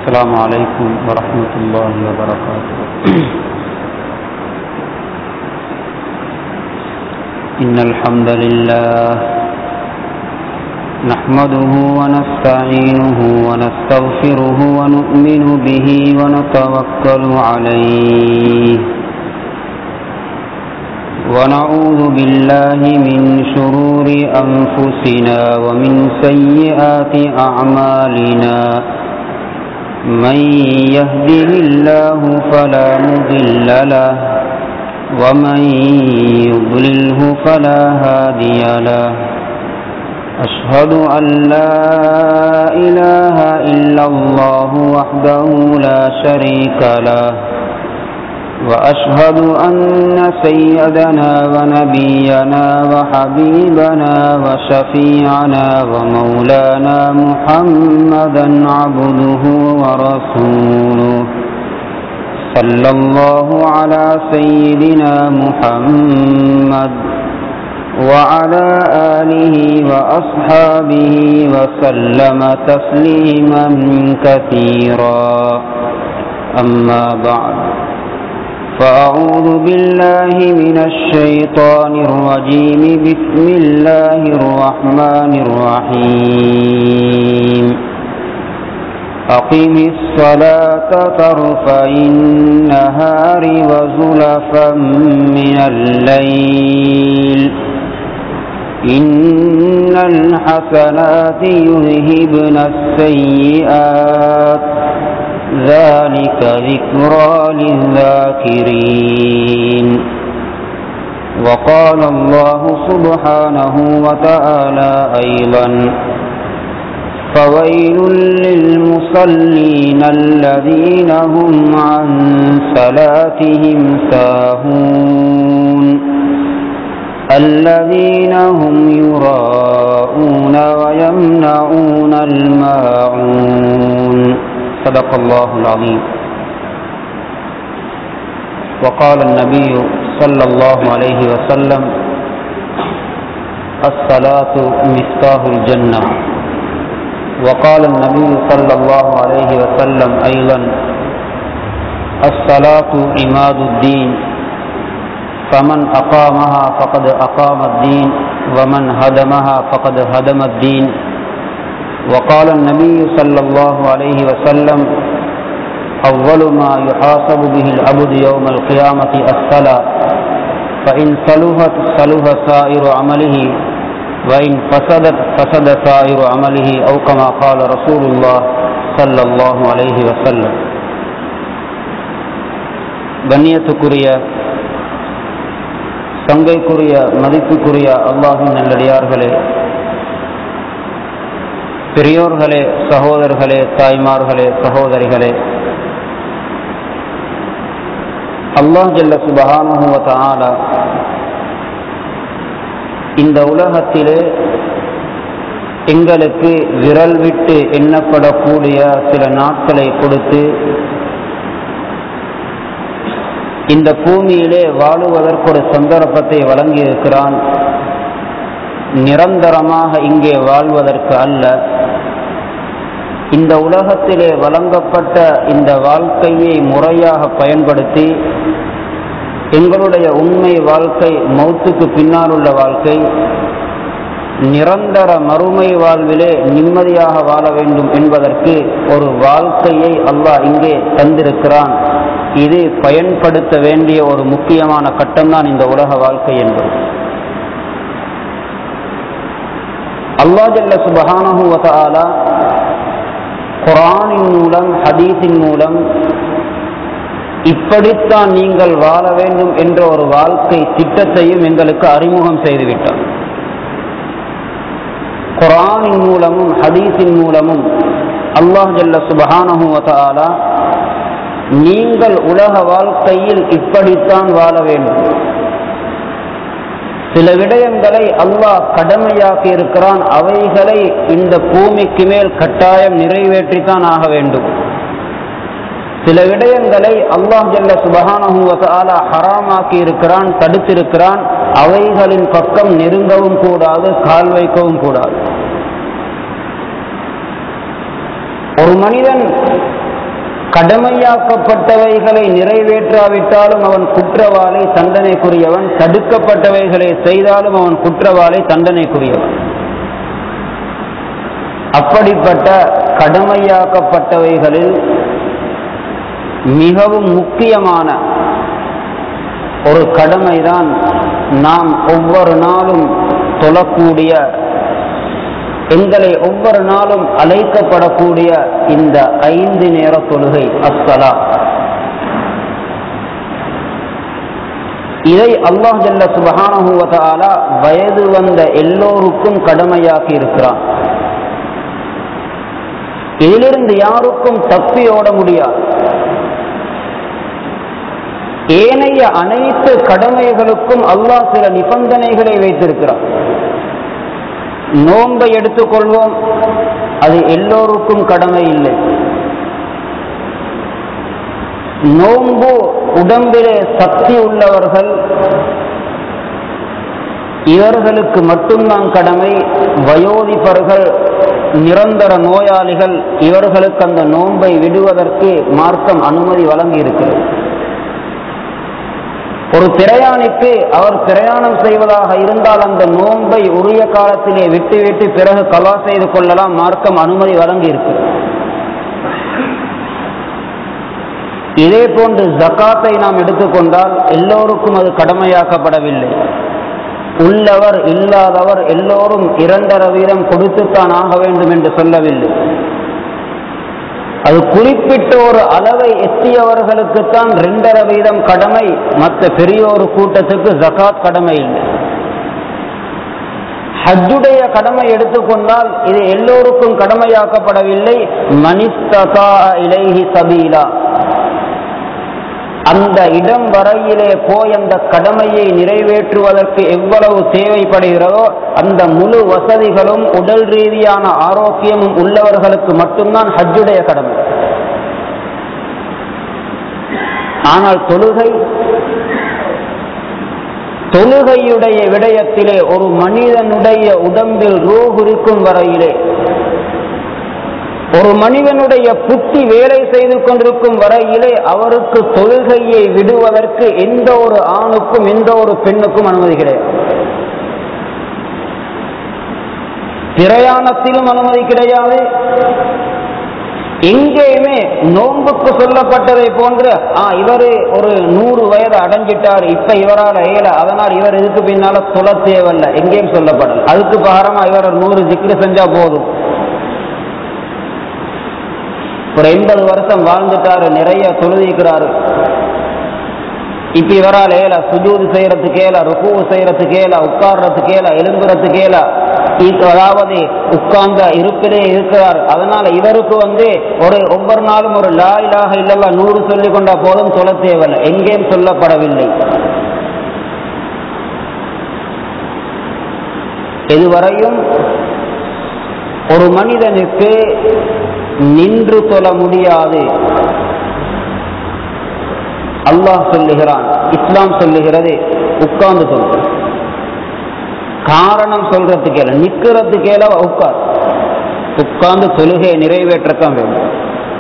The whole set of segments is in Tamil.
السلام عليكم ورحمة الله وبركاته إن الحمد لله نحمده ونستعينه ونستغفره ونؤمن به ونتوكل عليه ونعوذ بالله من شرور أنفسنا ومن سيئات أعمالنا من يهده الله فلا مضل له ومن يضلله فلا هادي له أشهد أن لا إله إلا الله وحده لا شريك له وأشهد أن سيدنا ونبينا وحبيبنا وشفيعنا ومولانا محمدا عبده ورسوله صلى الله على سيدنا محمد وعلى آله وأصحابه وسلم تسليما كثيرا أما بعد فأعوذ بالله من الشيطان الرجيم بسم الله الرحمن الرحيم أقم الصلاة طرفي النهار وزلفا من الليل إن الحسنات يذهبن السيئات ذلك ذكرى للذاكرين وقال الله سبحانه وتعالى أيضا فويل للمصلين الذين هم عن صلاتهم ساهون الذين هم يراءون ويمنعون الماعون صدق الله العظيم وقال النبي صلى الله عليه وسلم الصلاة مفتاح الجنة وقال النبي صلى الله عليه وسلم أيضا الصلاة عماد الدين فمن أقامها فقد أقام الدين ومن هدمها فقد هدم الدين وقال النبي صلى الله عليه وسلم أول ما يحاسب به العبد يوم القيامة الصلاة فإن صلحت صلح سائر عمله وإن فسدت فسد سائر عمله أو كما قال رسول الله صلى الله عليه وسلم கண்ணியத்துக்குரிய சங்கைக்குரிய மதிப்புக்குரிய அல்லாஹின் நல்லடியார்களே பெரியோர்களே சகோதரர்களே தாய்மார்களே சகோதரிகளே அல்லாஹ் ஜல்ல சுபஹானுவத்த ஆலா இந்த உலகத்திலே எங்களுக்கு விரல் விட்டு எண்ணப்படக்கூடிய சில நாட்களை கொடுத்து இந்த பூமியிலே வாழுவதற்கு ஒரு சந்தர்ப்பத்தை வழங்கியிருக்கிறான் நிரந்தரமாக இங்கே வாழ்வதற்கு அல்ல இந்த உலகத்திலே வழங்கப்பட்ட இந்த வாழ்க்கையை முறையாக பயன்படுத்தி எங்களுடைய உண்மை வாழ்க்கை மௌத்துக்கு பின்னால் உள்ள வாழ்க்கை நிரந்தர மறுமை வாழ்விலே நிம்மதியாக வாழ வேண்டும் என்பதற்கு ஒரு வாழ்க்கையை அல்லாஹ் இங்கே தந்திருக்கிறான் இது பயன்படுத்த வேண்டிய ஒரு முக்கியமான கட்டம்தான் இந்த உலக வாழ்க்கை என்பது அல்லா ஜல்ல சுபஹானஹுவதாலா குரானின் மூலம் ஹதீஸின் மூலம் இப்படித்தான் நீங்கள் வாழ வேண்டும் என்ற ஒரு வாழ்க்கை திட்டத்தையும் எங்களுக்கு அறிமுகம் செய்துவிட்டார் குரானின் மூலமும் ஹதீஸின் மூலமும் அல்லாஹ் ஜல்ல சுபஹானஹுவதாலா நீங்கள் உலக வாழ்க்கையில் இப்படித்தான் வாழ வேண்டும் சில விடயங்களை அல்லாஹ் கடமையாக்கி இருக்கிறான் அவைகளை இந்த பூமிக்கு மேல் கட்டாயம் நிறைவேற்றித்தான் ஆக வேண்டும் சில விடயங்களை அல்லாஹ் ஜல்ல சுபஹானஹுவதாலா ஹராமாக்கி இருக்கிறான் தடுத்திருக்கிறான் அவைகளின் பக்கம் நெருங்கவும் கூடாது கால் வைக்கவும் கூடாது ஒரு மனிதன் கடமையாக்கப்பட்டவைகளை நிறைவேற்றாவிட்டாலும் அவன் குற்றவாளி தண்டனைக்குரியவன் தடுக்கப்பட்டவைகளை செய்தாலும் அவன் குற்றவாளி தண்டனைக்குரியவன் அப்படிப்பட்ட கடமையாக்கப்பட்டவைகளில் மிகவும் முக்கியமான ஒரு கடமைதான் நாம் ஒவ்வொரு நாளும் தொழக்கூடிய எங்களை ஒவ்வொரு நாளும் அழைக்கப்படக்கூடிய இந்த ஐந்து நேர தொழுகை அஸ்ஸலா இதை அல்லாஹ் ஜல்ல சுபஹானஹுவதாலா வயது வந்த எல்லோருக்கும் கடமையாக்கி இருக்கிறான் இதிலிருந்து யாருக்கும் தப்பி ஓட முடியாது ஏனைய அனைத்து கடமைகளுக்கும் அல்லாஹ் சில நிபந்தனைகளை வைத்திருக்கிறார் நோன்பை எடுத்துக்கொள்வோம் அது எல்லோருக்கும் கடமை இல்லை நோன்பு உடம்பிலே சக்தி உள்ளவர்கள் இவர்களுக்கு மட்டும்தான் கடமை வயோதிபர்கள் நிரந்தர நோயாளிகள் இவர்களுக்கு அந்த நோன்பை விடுவதற்கு மார்க்கம் அனுமதி வழங்கி இருக்கிறது ஒரு பிரயாணிக்கு அவர் பிரயாணம் செய்வதாக இருந்தால் அந்த நோன்பை உரிய காலத்திலே விட்டுவிட்டு பிறகு கலா செய்து கொள்ளலாம் மார்க்கம் அனுமதி வழங்கி இருக்கு இதே போன்று ஜக்காத்தை நாம் எடுத்துக்கொண்டால் எல்லோருக்கும் அது கடமையாக்கப்படவில்லை உள்ளவர் இல்லாதவர் எல்லோரும் இரண்டரை வீதம் கொடுத்துத்தான் ஆக வேண்டும் என்று சொல்லவில்லை அது குறிப்பிட்ட ஒரு அளவை எட்டியவர்களுக்குத்தான் ரெண்டரை வீதம் கடமை மற்ற பெரிய ஒரு கூட்டத்துக்கு ஜகாத் கடமை இல்லை ஹஜ்ஜுடைய கடமை எடுத்துக்கொண்டால் இது எல்லோருக்கும் கடமையாக்கப்படவில்லை மனிஸ்ததா இலைஹி சபீலா அந்த இடம் வரையிலே போய் அந்த கடமையை நிறைவேற்றுவதற்கு எவ்வளவு தேவைப்படுகிறதோ அந்த முழு வசதிகளும் உடல் ரீதியான ஆரோக்கியமும் உள்ளவர்களுக்கு மட்டும்தான் ஹஜ்ஜுடைய கடமை ஆனால் தொழுகை தொழுகையுடைய விடயத்திலே ஒரு மனிதனுடைய உடம்பில் ரூஹ் இருக்கும் வரையிலே ஒரு மனிதனுடைய புத்தி வேலை செய்து கொண்டிருக்கும் வரையிலே அவருக்கு தொழுகையை விடுவதற்கு எந்த ஒரு ஆணுக்கும் எந்த ஒரு பெண்ணுக்கும் அனுமதி கிடையாது பிரயாணத்திலும் அனுமதி கிடையாது எங்கேயுமே நோன்புக்கு சொல்லப்பட்டதை போன்று ஆ இவரு ஒரு நூறு வயது அடைஞ்சிட்டார் இப்ப இவரால் இயல அதனால் இவர் இதுக்கு பின்னால சொல்ல தேவையில்லை எங்கேயும் சொல்லப்படல அதுக்கு பகரமா இவர் ஒரு நூறு ஜிக்ரு செஞ்சா போதும் ஒரு எண்பது வருஷம் வாழ்ந்துட்டாரு நிறைய தொழுதிக்கிறாரு இப்ப இவரால் ஏல சுஜூது செய்யறதுக்கு ஏல ருக்கு செய்யறதுக்கு ஏல உட்கார்றதுக்கு ஏல எலும்புறதுக்கு ஏல அதாவது உட்கார்ந்த இருப்பிலே இருக்கிறார் அதனால இவருக்கு வந்து ஒரு ஒவ்வொரு நாளும் ஒரு லா இலாக இல்லல்லா நூறு சொல்லிக் கொண்டா போதும் சொல்ல தேவையில்லை எங்கேயும் சொல்லப்படவில்லை இதுவரையும் ஒரு மனிதனுக்கு நின்று தொழ முடியாது அல்லாஹ் சொல்லுகிறான் இஸ்லாம் சொல்லுகிறது உட்கார்ந்து சொல்ற காரணம் சொல்றதுக்கு ஏல நிக்கிறதுக்கு ஏல உட்கார் உட்கார்ந்து தொழுகையை நிறைவேற்றத்தான் வேண்டும்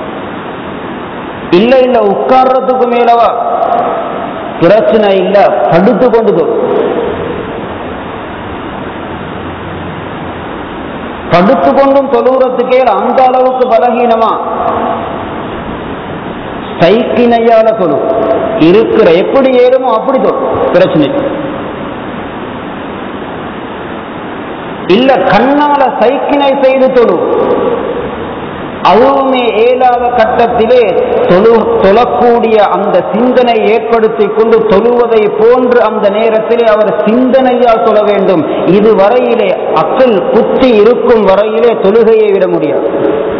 இல்ல இல்ல உட்கார்றதுக்கு மேலவா பிரச்சனை இல்ல படுத்து கொண்டு தொழு படுத்து கொண்டும் தொழுகிறதுக்கே அந்த அளவுக்கு பலகீனமா சைக்கினையால தொழு இருக்கிற எப்படி ஏறுமோ அப்படி தொழு பிரச்சனை இல்ல கண்ணால சைக்கினை செய்து தொழு அதுவுமே ஏழாத கட்டத்திலே தொழு தொழக்கூடிய அந்த சிந்தனை ஏற்படுத்தி கொண்டு தொழுவதை போன்று அந்த நேரத்திலே அவர் சிந்தனையால் சொல்ல வேண்டும் இது வரையிலே அக்கல் புத்தி இருக்கும் வரையிலே தொழுகையை விட முடியாது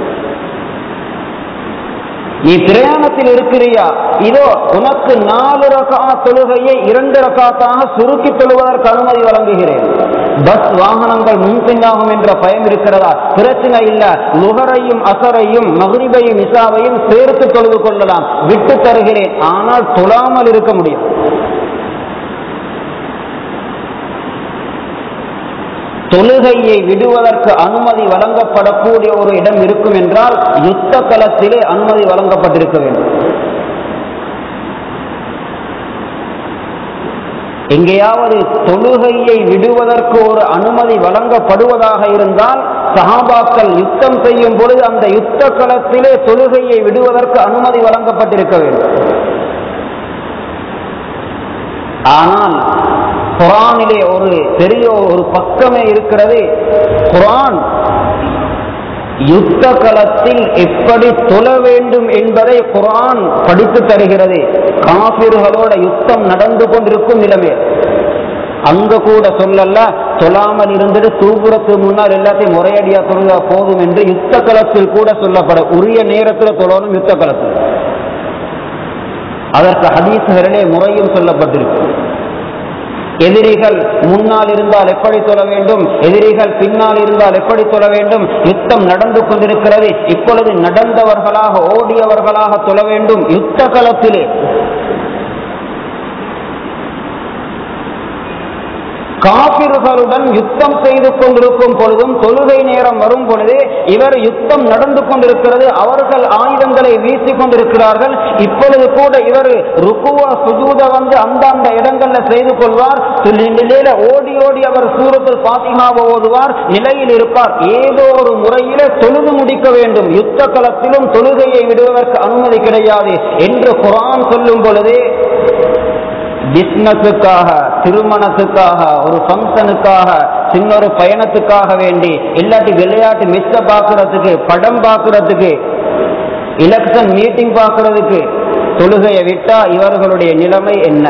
நீ பிரயாணத்தில் இருக்கிறியா இதோ உனக்கு நாலு ரகா தொழுகையை இரண்டு ரகாத்தாக சுருக்கி தொழுவதற்கு அனுமதி வழங்குகிறேன் பஸ் வாகனங்கள் முன்பின்னாகும் என்ற பயம் இருக்கிறதா பிரச்சனை இல்ல லுகரையும் அசரையும் மகிரிபையும் இசாவையும் சேர்த்து தொழுது கொள்ளலாம் விட்டு தருகிறேன் ஆனால் தொழாமல் இருக்க முடியும் தொழுகையை விடுவதற்கு அனுமதி வழங்கப்படக்கூடிய ஒரு இடம் இருக்கும் என்றால் யுத்த களத்திலே அனுமதி வழங்கப்பட்டிருக்க வேண்டும் எங்கேயாவது தொழுகையை விடுவதற்கு ஒரு அனுமதி வழங்கப்படுவதாக இருந்தால் சஹாபாக்கள் யுத்தம் செய்யும் பொழுது அந்த யுத்த களத்திலே தொழுகையை விடுவதற்கு அனுமதி வழங்கப்பட்டிருக்க வேண்டும் ஆனால் குரானிலே ஒரு பெரிய ஒரு பக்கமே இருக்கிறது குரான் யுத்த களத்தில் எப்படி தொழ வேண்டும் என்பதை குரான் படித்து தருகிறது காபிர்களோட யுத்தம் நடந்து கொண்டிருக்கும் நிலைமை அங்க கூட சொல்லல சொல்லாமல் இருந்துட்டு தூக்குறதுக்கு முன்னால் எல்லாத்தையும் முறையடியா தொழுதா போதும் என்று யுத்த களத்தில் கூட சொல்லப்பட உரிய நேரத்தில் தொழணும் யுத்த களத்தில் அதற்கு ஹதீசுகளிலே முறையும் சொல்லப்பட்டிருக்கு எதிரிகள் முன்னால் இருந்தால் எப்படி தொழ வேண்டும் எதிரிகள் பின்னால் இருந்தால் எப்படி தொழ வேண்டும் யுத்தம் நடந்து கொண்டிருக்கிறது இப்பொழுது நடந்தவர்களாக ஓடியவர்களாக தொழ வேண்டும் யுத்த களத்திலே காபிர்களுடன் யுத்தம் செய்து கொண்டிருக்கும் பொழுதும் தொழுகை நேரம் வரும் பொழுது இவர் யுத்தம் நடந்து கொண்டிருக்கிறது அவர்கள் ஆயுதங்களை வீசிக் கொண்டிருக்கிறார்கள் இப்பொழுது கூட இவர் ருக்குவா சுஜூத வந்து அந்தந்த இடங்கள்ல செய்து கொள்வார் நிலையில ஓடி ஓடி அவர் சூரத்தில் பாத்திமாவை ஓதுவார் நிலையில் இருப்பார் ஏதோ ஒரு முறையில தொழுது முடிக்க வேண்டும் யுத்த களத்திலும் தொழுகையை விடுவதற்கு அனுமதி கிடையாது என்று குரான் சொல்லும் பொழுதே பிஸ்னஸுக்காக திருமணத்துக்காக ஒரு ஃபங்க்ஷனுக்காக சின்ன ஒரு பயணத்துக்காக வேண்டி இல்லாட்டி விளையாட்டு மிஸ்ஸ பார்க்கறதுக்கு படம் பார்க்கறதுக்கு எலெக்ஷன் மீட்டிங் பார்க்கறதுக்கு தொழுகையை விட்டா இவர்களுடைய நிலைமை என்ன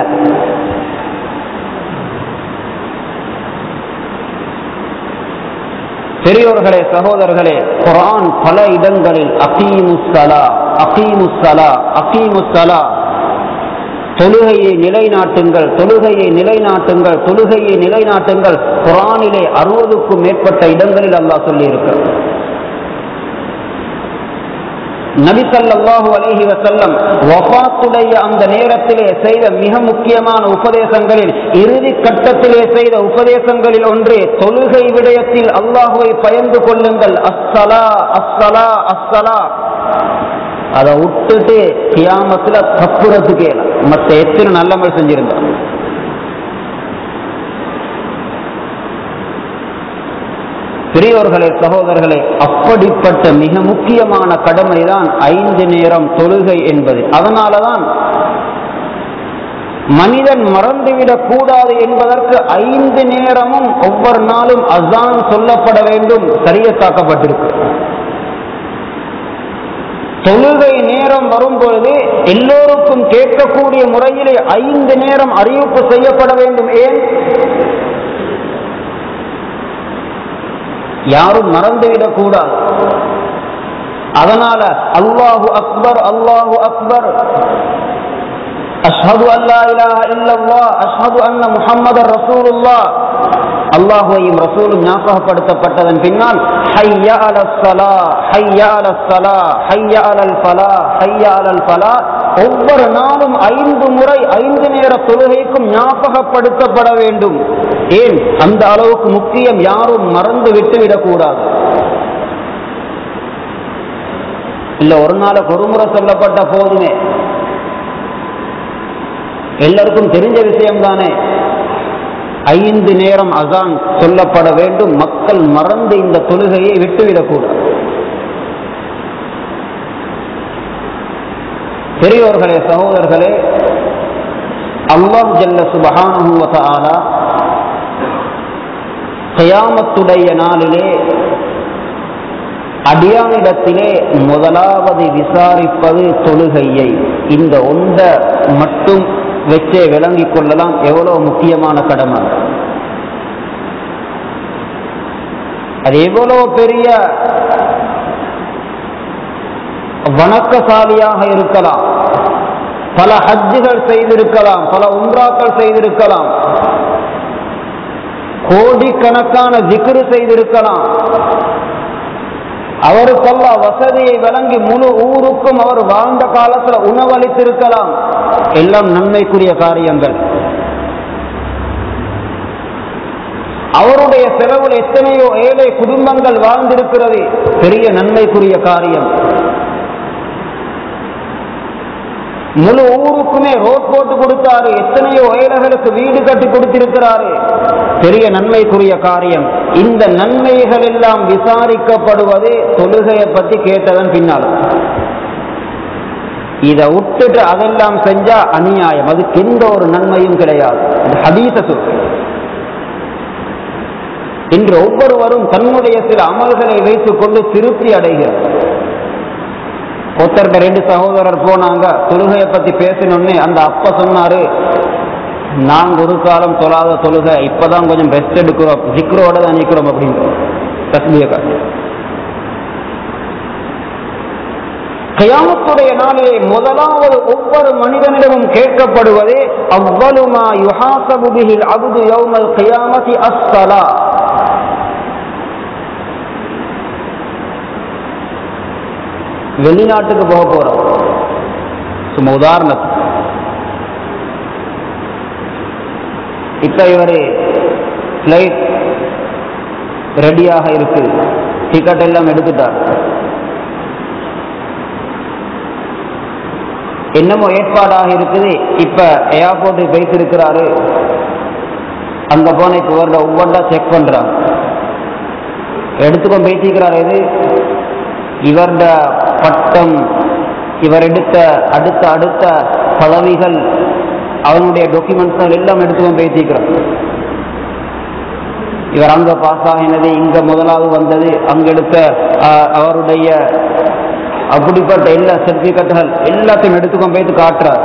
பெரியோர்களே சகோதரர்களே குரான் பல இடங்களில் அகீமுசலா அகீமுசலா அகீமுசலா தொழுகையை நிலைநாட்டுங்கள் தொழுகையை நிலைநாட்டுங்கள் தொழுகையை நிலைநாட்டுங்கள் குரானிலே அறுபதுக்கும் மேற்பட்ட இடங்களில் அல்லாஹ் சொல்லியிருக்கிறார் நபிசல்லாஹு அலஹி வசல்லம் வஃத்துடைய அந்த நேரத்திலே செய்த மிக முக்கியமான உபதேசங்களில் இறுதி கட்டத்திலே செய்த உபதேசங்களில் ஒன்று தொழுகை விடயத்தில் அல்லாஹுவை பயந்து கொள்ளுங்கள் அஸ்ஸலா அஸ்ஸலா அஸ்ஸலா அதை விட்டுட்டு கியாமத்துல தப்புறதுக்கே மற்ற எத்தனை நல்லமல் செஞ்சிருந்தோம் பெரியோர்களே சகோதரர்களே அப்படிப்பட்ட மிக முக்கியமான கடமை தான் ஐந்து நேரம் தொழுகை என்பது அதனாலதான் மனிதன் மறந்துவிடக் கூடாது என்பதற்கு ஐந்து நேரமும் ஒவ்வொரு நாளும் அசான் சொல்லப்பட வேண்டும் சரியத்தாக்கப்பட்டிருக்கு தொழுகை நேரம் வரும் பொழுது எல்லோருக்கும் கேட்கக்கூடிய முறையிலே ஐந்து நேரம் அறிவிப்பு செய்யப்பட வேண்டும் ஏன் யாரும் மறந்துவிடக் கூடாது அதனால அல்லாஹு அக்பர் அல்லாஹு அக்பர் அஷ்ஹது அல்லா இலாஹ இல்லல்லாஹ் அஷ்ஹது அன்ன முஹம்மதர் ரசூலுல்லாஹ் அல்லாஹுவையும் ரசூலும் ஞாபகப்படுத்தப்பட்டதன் பின்னால் ஹையா அலல் சலா ஹையா அலல் சலா ஹையா அலல் ஃபலா ஹையா அலல் ஃபலா ஒவ்வொரு நாளும் ஐந்து முறை ஐந்து நேர தொழுகைக்கும் ஞாபகப்படுத்தப்பட வேண்டும் ஏன் அந்த அளவுக்கு முக்கியம் யாரும் மறந்து விட்டு விடக்கூடாது இல்ல ஒரு நாளுக்கு ஒரு முறை சொல்லப்பட்ட போதுமே எல்லாருக்கும் தெரிஞ்ச விஷயம் தானே ஐந்து நேரம் அசான் சொல்லப்பட வேண்டும் மக்கள் மறந்து இந்த தொழுகையை விட்டுவிடக்கூடாது பெரியோர்களே சகோதரர்களே அல்லாஹ் ஜல்ல சுபஹானுவத்தாலா கயாமத்துடைய நாளிலே அடியானிடத்திலே முதலாவது விசாரிப்பது தொழுகையை இந்த ஒன்ற மட்டும் வச்சே விளங்கிக் கொள்ளலாம் எவ்வளவு முக்கியமான கடமை அது எவ்வளவு பெரிய வணக்கசாலியாக இருக்கலாம் பல ஹஜ்ஜுகள் செய்திருக்கலாம் பல உம்ராக்கள் செய்திருக்கலாம் கோடிக்கணக்கான ஜிக்ரு செய்திருக்கலாம் அவருக்கல்லா வசதியை வழங்கி முழு ஊருக்கும் அவர் வாழ்ந்த காலத்துல உணவளித்திருக்கலாம் எல்லாம் நன்மைக்குரிய காரியங்கள் அவருடைய செலவில் எத்தனையோ ஏழை குடும்பங்கள் வாழ்ந்திருக்கிறது பெரிய நன்மைக்குரிய காரியம் முழு ஊருக்குமே ரோட் போட்டு கொடுத்தாரு எத்தனையோ ஏழைகளுக்கு வீடு கட்டி கொடுத்திருக்கிறாரு பெரிய நன்மைக்குரிய காரியம் இந்த நன்மைகள் எல்லாம் விசாரிக்கப்படுவது தொழுகையை பத்தி கேட்டதன் பின்னால் இதை விட்டுட்டு அதெல்லாம் செஞ்சா அநியாயம் அதுக்கு எந்த ஒரு நன்மையும் கிடையாது ஹதீச சொல் இன்று ஒவ்வொருவரும் தன்னுடைய சில அமல்களை வைத்துக் கொண்டு திருப்தி அடைகிறார் ஒருத்தர்கிட்ட ரெண்டு சகோதரர் போனாங்க தொழுகையை பத்தி பேசினோடனே அந்த அப்பா சொன்னாரு நாங்க ஒரு காலம் தொழாத தொழுகை இப்பதான் கொஞ்சம் ரெஸ்ட் எடுக்கிறோம் ஜிக்ரோட தான் நிற்கிறோம் அப்படின்னு தஸ்மிய காட்டு கயாமத்துடைய நாளிலே முதலாவது ஒவ்வொரு மனிதனிடமும் கேட்கப்படுவது அவ்வளுமா யுஹாசபு பிஹில் அபுது யௌமல் கியாமதி அஸ்ஸலா வெளிநாட்டுக்கு போக போறோம் சும்மா உதாரணத்துக்கு இப்ப இவர் ஃப்ளைட் ரெடியாக இருக்கு டிக்கெட் எல்லாம் எடுத்துட்டார் என்னமோ ஏற்பாடாக இருக்குது இப்ப ஏர்போர்ட்டுக்கு வைத்திருக்கிறாரு அங்க போன இப்ப இவரோட ஒவ்வொன்றா செக் பண்றாங்க எடுத்துக்கொண்டு பேசிக்கிறார் இது இவரோட பட்டம் இவர் எடுத்த அடுத்த அடுத்த பதவிகள் அவனுடைய டாக்குமெண்ட்ஸ் எல்லாம் எடுத்துக்கொண்டு பேசிக்கிறார் இவர் அங்க பாஸ் ஆகினது இங்க முதலாவது வந்தது அங்க எடுத்த ஆஹ், அவருடைய அப்படிப்பட்ட எல்லா சர்டிபிகேட்டுகள் எல்லாத்தையும் எடுத்துக்கொண்டு போயிட்டு காட்டுறார்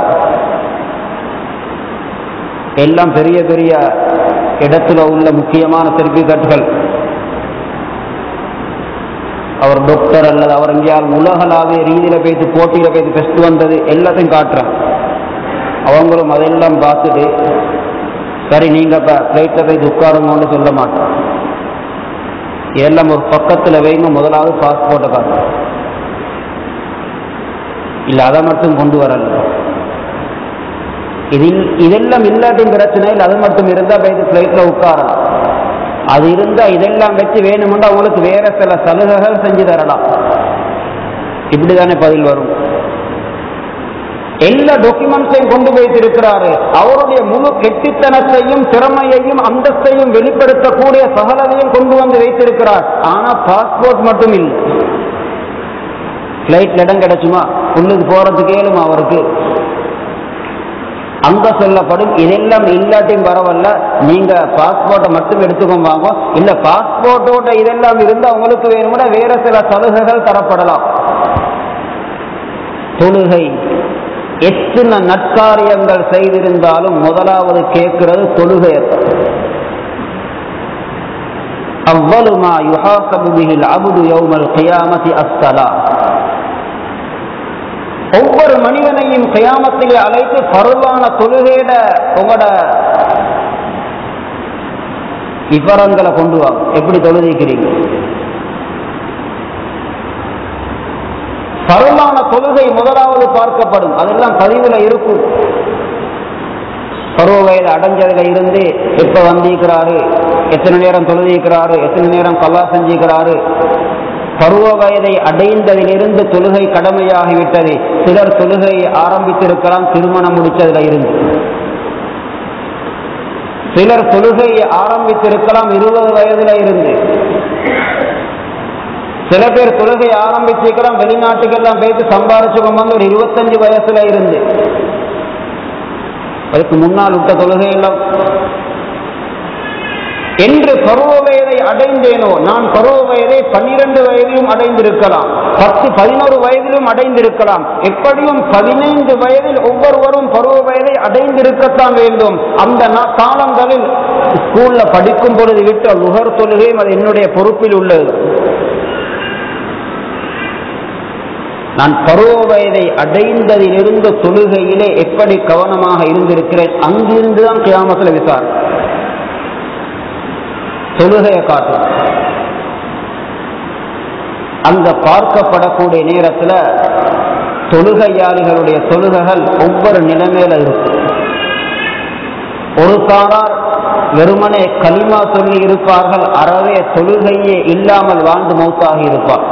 எல்லாம் பெரிய பெரிய இடத்துல உள்ள முக்கியமான சர்டிபிகேட்டுகள் அவர் டாக்டர் அல்லது அவர் எங்கேயாவது உலகளாவிய ரீதியில போயிட்டு போட்டியில போயிட்டு ஃபெஸ்ட் வந்தது எல்லாத்தையும் காட்டுறான் அவங்களும் அதெல்லாம் பார்த்துட்டு சரி நீங்க இப்ப ஃப்ளைட்ல போய் உட்காருங்கன்னு சொல்ல மாட்டோம் எல்லாம் ஒரு பக்கத்துல வைங்க முதலாவது பாஸ்போர்ட்டை காட்டு இல்ல அதை மட்டும் கொண்டு வரல இதில் இதெல்லாம் இல்லாட்டியும் பிரச்சனை இல்லை அது மட்டும் இருந்தா போய் ஃப்ளைட்ல உட்காரலாம் அது இருந்தா இதெல்லாம் வச்சு வேணுமென்று அவங்களுக்கு வேற சில சலுகைகள் செஞ்சு தரலாம் இப்படிதானே பதில் வரும் எல்லா டாக்குமெண்ட்ஸையும் கொண்டு வைத்திருக்கிறாரு அவருடைய முழு கெட்டித்தனத்தையும் திறமையையும் அந்தஸ்தையும் வெளிப்படுத்தக்கூடிய சகலதையும் கொண்டு வந்து வைத்திருக்கிறார் ஆனா பாஸ்போர்ட் மட்டும் இல்லை பிளைட்ல இடம் கிடைச்சுமா உள்ளுக்கு போறதுக்கு ஏழுமா அவருக்கு அங்க சொல்லப்படும் இதெல்லாம் இல்லாட்டியும் பரவாயில்ல நீங்க பாஸ்போர்ட்டை மட்டும் எடுத்துக்கோங்க வாங்க இல்ல பாஸ்போர்ட்டோட இதெல்லாம் இருந்து அவங்களுக்கு வேணும்னா வேற சில சலுகைகள் தரப்படலாம் தொழுகை எத்தனை நற்காரியங்கள் செய்திருந்தாலும் முதலாவது கேட்கிறது தொழுகை அவ்வளுமா யுஹாசபு பிஹில் அபுது யௌமல் கியாமதி அஸ்ஸலா ஒவ்வொரு மனிதனையும் கயாமத்திலே அழைத்து பருவான தொழுகையிட உங்களோட விவரங்களை கொண்டு வாங்க எப்படி தொழுதிக்கிறீங்க பருவான தொழுகை முதலாவது பார்க்கப்படும் அதெல்லாம் பதிவுல இருக்கும் பருவ வயது அடைஞ்சதுல இருந்து எப்ப வந்திருக்கிறாரு எத்தனை நேரம் தொழுதிக்கிறாரு எத்தனை நேரம் கல்லா செஞ்சிக்கிறாரு பருவ வயதை அடைந்ததிலிருந்து தொழுகை கடமையாகிவிட்டது சிலர் தொழுகையை ஆரம்பித்திருக்கலாம் திருமணம் முடிச்சதுல இருந்து சிலர் தொழுகையை ஆரம்பித்திருக்கலாம் இருபது வயதுல இருந்து சில பேர் தொழுகை ஆரம்பிச்சிருக்கலாம் வெளிநாட்டுக்கெல்லாம் போயிட்டு சம்பாரிச்சு கொண்டு வந்து ஒரு இருபத்தஞ்சு வயசுல இருந்து அதுக்கு முன்னால் விட்ட தொழுகை எல்லாம் என்று பருவ வயதை அடைந்தேனோ நான் பருவ வயதை பன்னிரண்டு வயதிலும் அடைந்திருக்கலாம் பத்து பதினோரு வயதிலும் அடைந்திருக்கலாம் எப்படியும் பதினைந்து வயதில் ஒவ்வொருவரும் பருவ வயதை அடைந்திருக்கத்தான் வேண்டும் அந்த நா- காலங்களில் ஸ்கூல்ல படிக்கும் பொழுது விட்ட நுகர் தொழுகையும் அது என்னுடைய பொறுப்பில் உள்ளது நான் பருவ வயதை அடைந்ததிலிருந்து தொழுகையிலே எப்படி கவனமாக இருந்திருக்கிறேன் அங்கிருந்து தான் கியாமத்தில் விசாரணை தொழுகையை காட்டும் அந்த பார்க்கப்படக்கூடிய நேரத்தில் தொழுகையாளிகளுடைய தொழுகைகள் ஒவ்வொரு நிலைமையில இருக்கும் ஒரு சாரார் வெறுமனே களிமா சொல்லி இருப்பார்கள் அறவே தொழுகையே இல்லாமல் வாழ்ந்து மௌத்தாகி இருப்பார்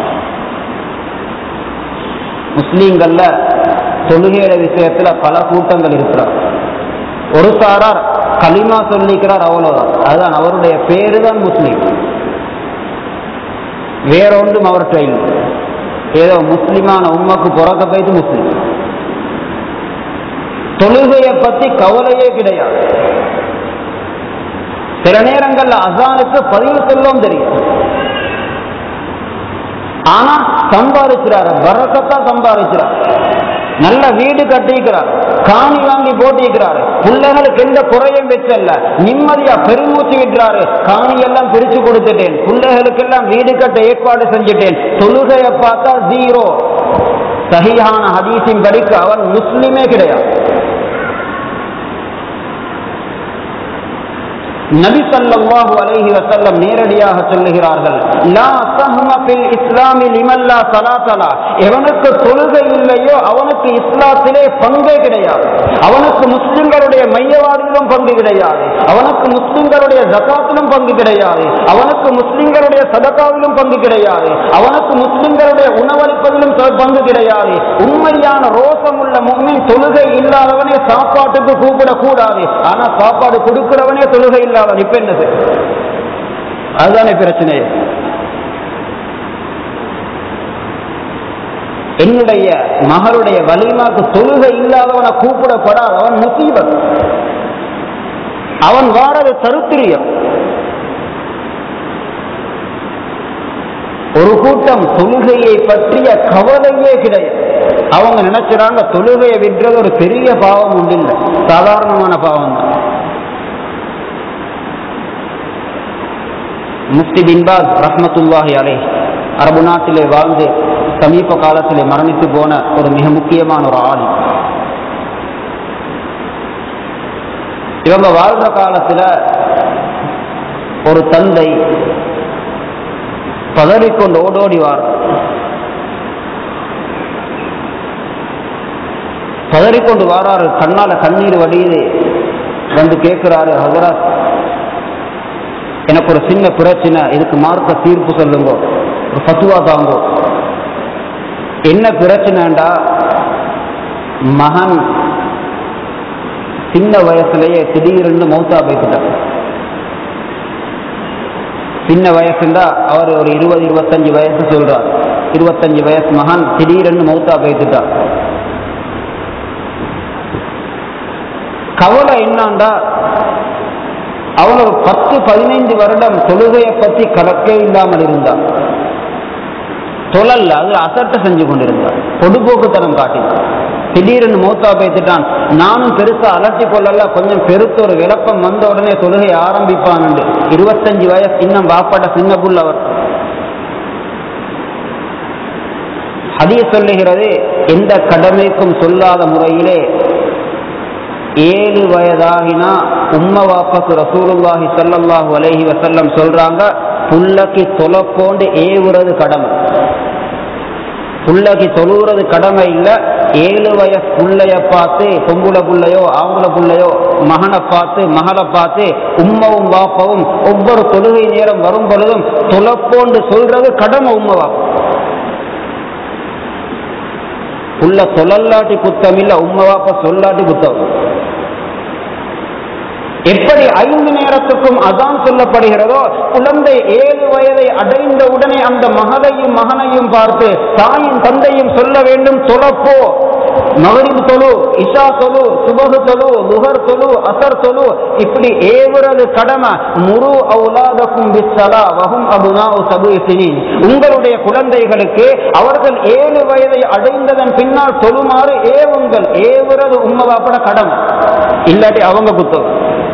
முஸ்லீம்கள்ல தொழுகையில விஷயத்துல பல கூட்டங்கள் இருக்கிறார் ஒரு சாரார் களிமா சொல்லிக்கிறார் அவ்வளவுதான் அதுதான் அவருடைய பேரு தான் முஸ்லீம் வேற ஒன்றும் அவர்கிட்ட இல்லை ஏதோ முஸ்லிமான உண்மைக்கு பிறக்க போயிட்டு முஸ்லீம் தொழுகையை பத்தி கவலையே கிடையாது சில நேரங்கள்ல அசானுக்கு பதிவு சொல்லவும் தெரியும் ஆனா சம்பாதிக்கிறாரு பறக்கத்தா சம்பாதிக்கிறார் நல்ல வீடு கட்டிக்கிறார் காணி வாங்கி போட்டிக்கிறாரு பிள்ளைகளுக்கு எந்த குறையும் வச்சல்ல நிம்மதியா பெருமூச்சு விட்டுறாரு காணி எல்லாம் பிரிச்சு கொடுத்துட்டேன் பிள்ளைகளுக்கெல்லாம் வீடு கட்ட ஏற்பாடு செஞ்சுட்டேன் தொழுகையை பார்த்தா ஜீரோ சகியான ஹதீஸின் படிக்கு அவன் முஸ்லிமே கிடையாது நபி ஸல்லல்லாஹு அலைஹி வஸல்லம் நேரடியாக சொல்லுகிறார்கள் லா சஹ்ம ஃபில் இஸ்லாமி லிமன் லா ஸலாத்த லா எவனுக்கு தொழுகை இல்லையோ அவனுக்கு இஸ்லாத்திலே பங்கே கிடையாது அவனுக்கு முஸ்லிம்களுடைய மையவாதிலும் பங்கு கிடையாது அவனுக்கு முஸ்லிம்களுடைய ஜகாத்திலும் பங்கு கிடையாது அவனுக்கு முஸ்லிம்களுடைய சதகாவிலும் பங்கு கிடையாது அவனுக்கு முஸ்லிம்களுடைய உணவளிப்பதிலும் ப- பங்கு கிடையாது உண்மையான ரோசம் உள்ள மும்மின் தொழுகை இல்லாதவனே சாப்பாட்டுக்கு கூப்பிடக்கூடாது ஆனா சாப்பாடு கொடுக்கிறவனே தொழுகை இல்லாதவன் இப்ப என்ன செய்ய? அதுதானே பிரச்சனை என்னுடைய மகளுடைய வலிமாக்கு தொழுகை இல்லாதவனை கூப்பிடப்படாத அவன் முசீபத் அவன் வாரது தருத்திரியம் ஒரு கூட்டம் தொழுகையை பற்றிய கவலையே கிடையாது அவங்க நினைச்சுறாங்க தொழுகையை விடுறது ஒரு பெரிய பாவம் உண்டு இல்லை சாதாரணமான பாவம் தான் முஃப்தி பின்பாஸ் ரஹ்மத்துல்லாஹி அலை அரபு நாட்டிலே வாழ்ந்து சமீப காலத்திலே மரணித்து போன ஒரு மிக முக்கியமான ஒரு ஆளி இவங்க வாழ்ற காலத்துல ஒரு தந்தை பதறிக்கொண்டு ஓடோடி வார் பதறிக்கொண்டு வாராரு கண்ணால கண்ணீர் வடியுது வந்து கேட்கிறாரு ஹசரத் எனக்கு ஒரு சின்ன பிரச்சனை இதுக்கு மார்க்க தீர்ப்பு சொல்லுங்க ஒரு ஃபத்துவா தாங்கோ என்ன பிரச்சனைண்டா மகன் சின்ன வயசுலயே திடீர்னு மௌத்தா போய்கிட்டார் சின்ன வயசுண்டா அவர் ஒரு இருபது இருபத்தஞ்சு வயசு சொல்றார் இருபத்தஞ்சு வயசு மகன் திடீர்னு மௌத்தா போய்கிட்டார் கவலை என்னாண்டா அவன் ஒரு பத்து பதினைந்து வருடம் தொழுகையை பத்தி கலக்கே இல்லாமல் இருந்தான் தொழல்ல அது அசட்டை செஞ்சு கொண்டிருந்தார் பொடுபோக்குத்தனம் காட்டினான் திடீர்னு மூத்தா பேத்துட்டான் நானும் பெருசா அலட்டி கொள்ளல கொஞ்சம் பெருத்த ஒரு விளப்பம் வந்த உடனே தொழுகை ஆரம்பிப்பான் இருபத்தஞ்சு வயசு இன்னும் வாப்பாட்ட சின்ன புள்ளவர் ஹதிய சொல்லுகிறது எந்த கடமைக்கும் சொல்லாத முறையிலே ஏழு வயதாகினா உம்ம வாப்பாக்கு ரசூலுல்லாஹி ஸல்லல்லாஹு அலைஹி வஸல்லம் சொல்றாங்க புள்ளக்கு தொலைப்போண்டு ஏவுறது கடமை புள்ளக்கு தொழுகிறது கடமை இல்ல ஏழு வயசு புள்ளைய பார்த்து பொம்புல புள்ளையோ ஆம்பளை புள்ளையோ மகனை பார்த்து மகளை பார்த்து உம்மவும் வாப்பவும் ஒவ்வொரு தொழுகை நேரம் வரும் பொழுதும் தொலைப்போண்டு சொல்றது கடமை உம்ம வாப்பா உள்ள சொல்லல்லாட்டி குத்தம் இல்ல உம்ம வாப்பா சொல்லாட்டி குத்தம் எப்படி ஐந்து நேரத்துக்கும் அதான் சொல்லப்படுகிறதோ குழந்தை ஏழு வயதை அடைந்த உடனே அந்த மகளையும் மகனையும் பார்த்து தாயும் தந்தையும் சொல்ல வேண்டும் தொழப்போ மகரின் தொழு இஷா தொழு சுபகு தொழு துகர் தொழு அசர் தொழு இப்படி ஏவுறது கடமை முரு அவுலாதக்கும் பிஸ்ஸலா வஹும் அபுனா சபு உங்களுடைய குழந்தைகளுக்கு அவர்கள் ஏழு வயதை அடைந்ததன் பின்னால் தொழுமாறு ஏவுங்கள் ஏவுறது உண்மைவாப்பட கடமை இல்லாட்டி அவங்க புத்தகம்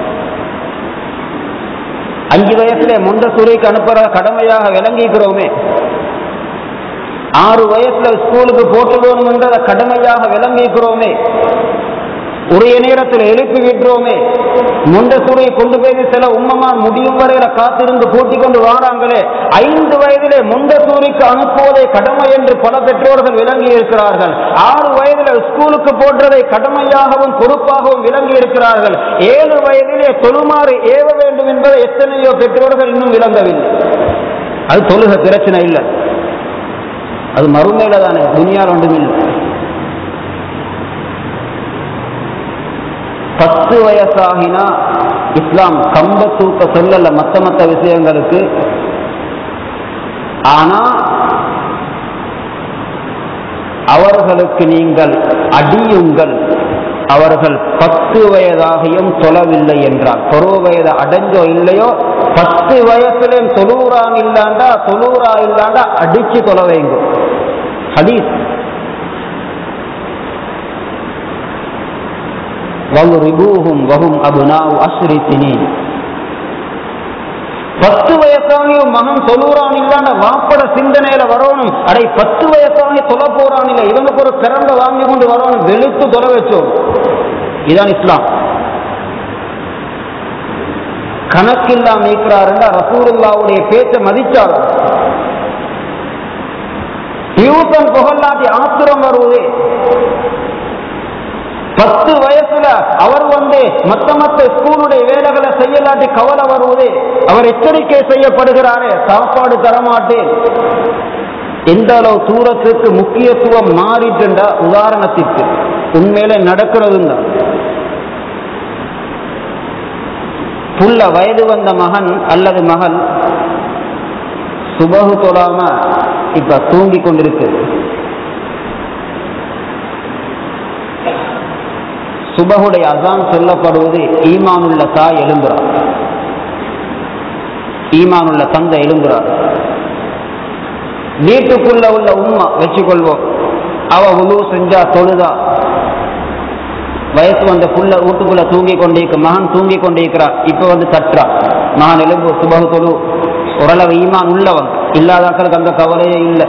அஞ்சு வயசுல முண்ட துறைக்கு அனுப்புற கடமையாக விளங்கிக்கிறோமே ஆறு வயசுல ஸ்கூலுக்கு போட்டுக்கணும்ன்றத கடமையாக விளங்கிக்கிறோமே உரிய நேரத்தில் எழுப்பி விட்டுறோமே முண்ட சூறையை கொண்டு போய் சில உம்மமார் முடியும் வரையில காத்திருந்து கூட்டிக் கொண்டு வாராங்களே ஐந்து வயதிலே முண்ட சூரிக்கு அனுப்புவதை கடமை என்று பல பெற்றோர்கள் விளங்கி இருக்கிறார்கள் ஆறு வயதில் ஸ்கூலுக்கு போன்றதை கடமையாகவும் பொறுப்பாகவும் விளங்கி இருக்கிறார்கள் ஏழு வயதிலே தொழுமாறு ஏவ வேண்டும் என்பதை எத்தனையோ பெற்றோர்கள் இன்னும் விளங்கவில்லை அது தொழுக பிரச்சனை இல்லை அது மறுமையில தானே துனியால் ஒன்றுமில்லை பத்து வயசாகினா இஸ்லாம் கம்ப தூக்க சொல்லல மத்த மத்த விஷயங்களுக்கு ஆனா அவர்களுக்கு நீங்கள் அடியுங்கள் அவர்கள் பத்து வயதாகியும் தொழவில்லை என்றார் பருவ வயது அடைஞ்சோ இல்லையோ பத்து வயசுலையும் தொழுறான் இல்லாண்டா தொழுறா இல்லாண்டா அடிச்சு தொலை வைங்க ஹதீஸ் வகுரிபூஹும் வகும் அபுனாவு அஸ்ரி சினீன் பத்து வயசாகியும் மகன் தொழுறான் இல்லாண்ட வாப்பட சிந்தனையில வரணும் அடை பத்து வயசாகி தொலை போறான் இல்லை இவனுக்கு ஒரு பிறந்த வாங்கி கொண்டு வரணும் வெளுத்து தொலை வச்சோம் இதான் இஸ்லாம் கணக்கில்லாம் நீக்கிறார் ரசூருல்லாவுடைய பேச்சை மதிச்சார் டியூசன் புகழாட்டி ஆத்திரம் வருவது பத்து வயசுல அவர் வந்து மத்த மத்த ஸ்கூலுடைய வேலைகளை செய்யலாட்டி கவலை வருவது அவர் எச்சரிக்கை செய்யப்படுகிறாரே சாப்பாடு தரமாட்டேன் எந்த அளவு தூரத்துக்கு முக்கியத்துவம் மாறிட்டுண்டா உதாரணத்திற்கு உண்மையில நடக்கிறதும் தான் புள்ள வயது வந்த மகன் அல்லது மகள் சுபகு தொழாம இப்ப தூங்கி கொண்டிருக்கு சுபகுடைய அசான் சொல்லப்படுவது ஈமானுள்ள தாய் எழும்புறார் ஈமானுள்ள தந்தை எழும்புறார் வீட்டுக்குள்ள உள்ள உம்மா வச்சுக்கொள்வோம் அவ உழு செஞ்சா தொழுதா வயசு வந்த புள்ள வீட்டுக்குள்ள தூங்கி கொண்டிருக்க மகன் தூங்கி கொண்டிருக்கிறார் இப்ப வந்து தட்டுறா மகன் எலும்பு சுபகு தொழு ஓரளவு ஈமான் உள்ளவன் இல்லாதாக்களுக்கு அந்த கவலையே இல்லை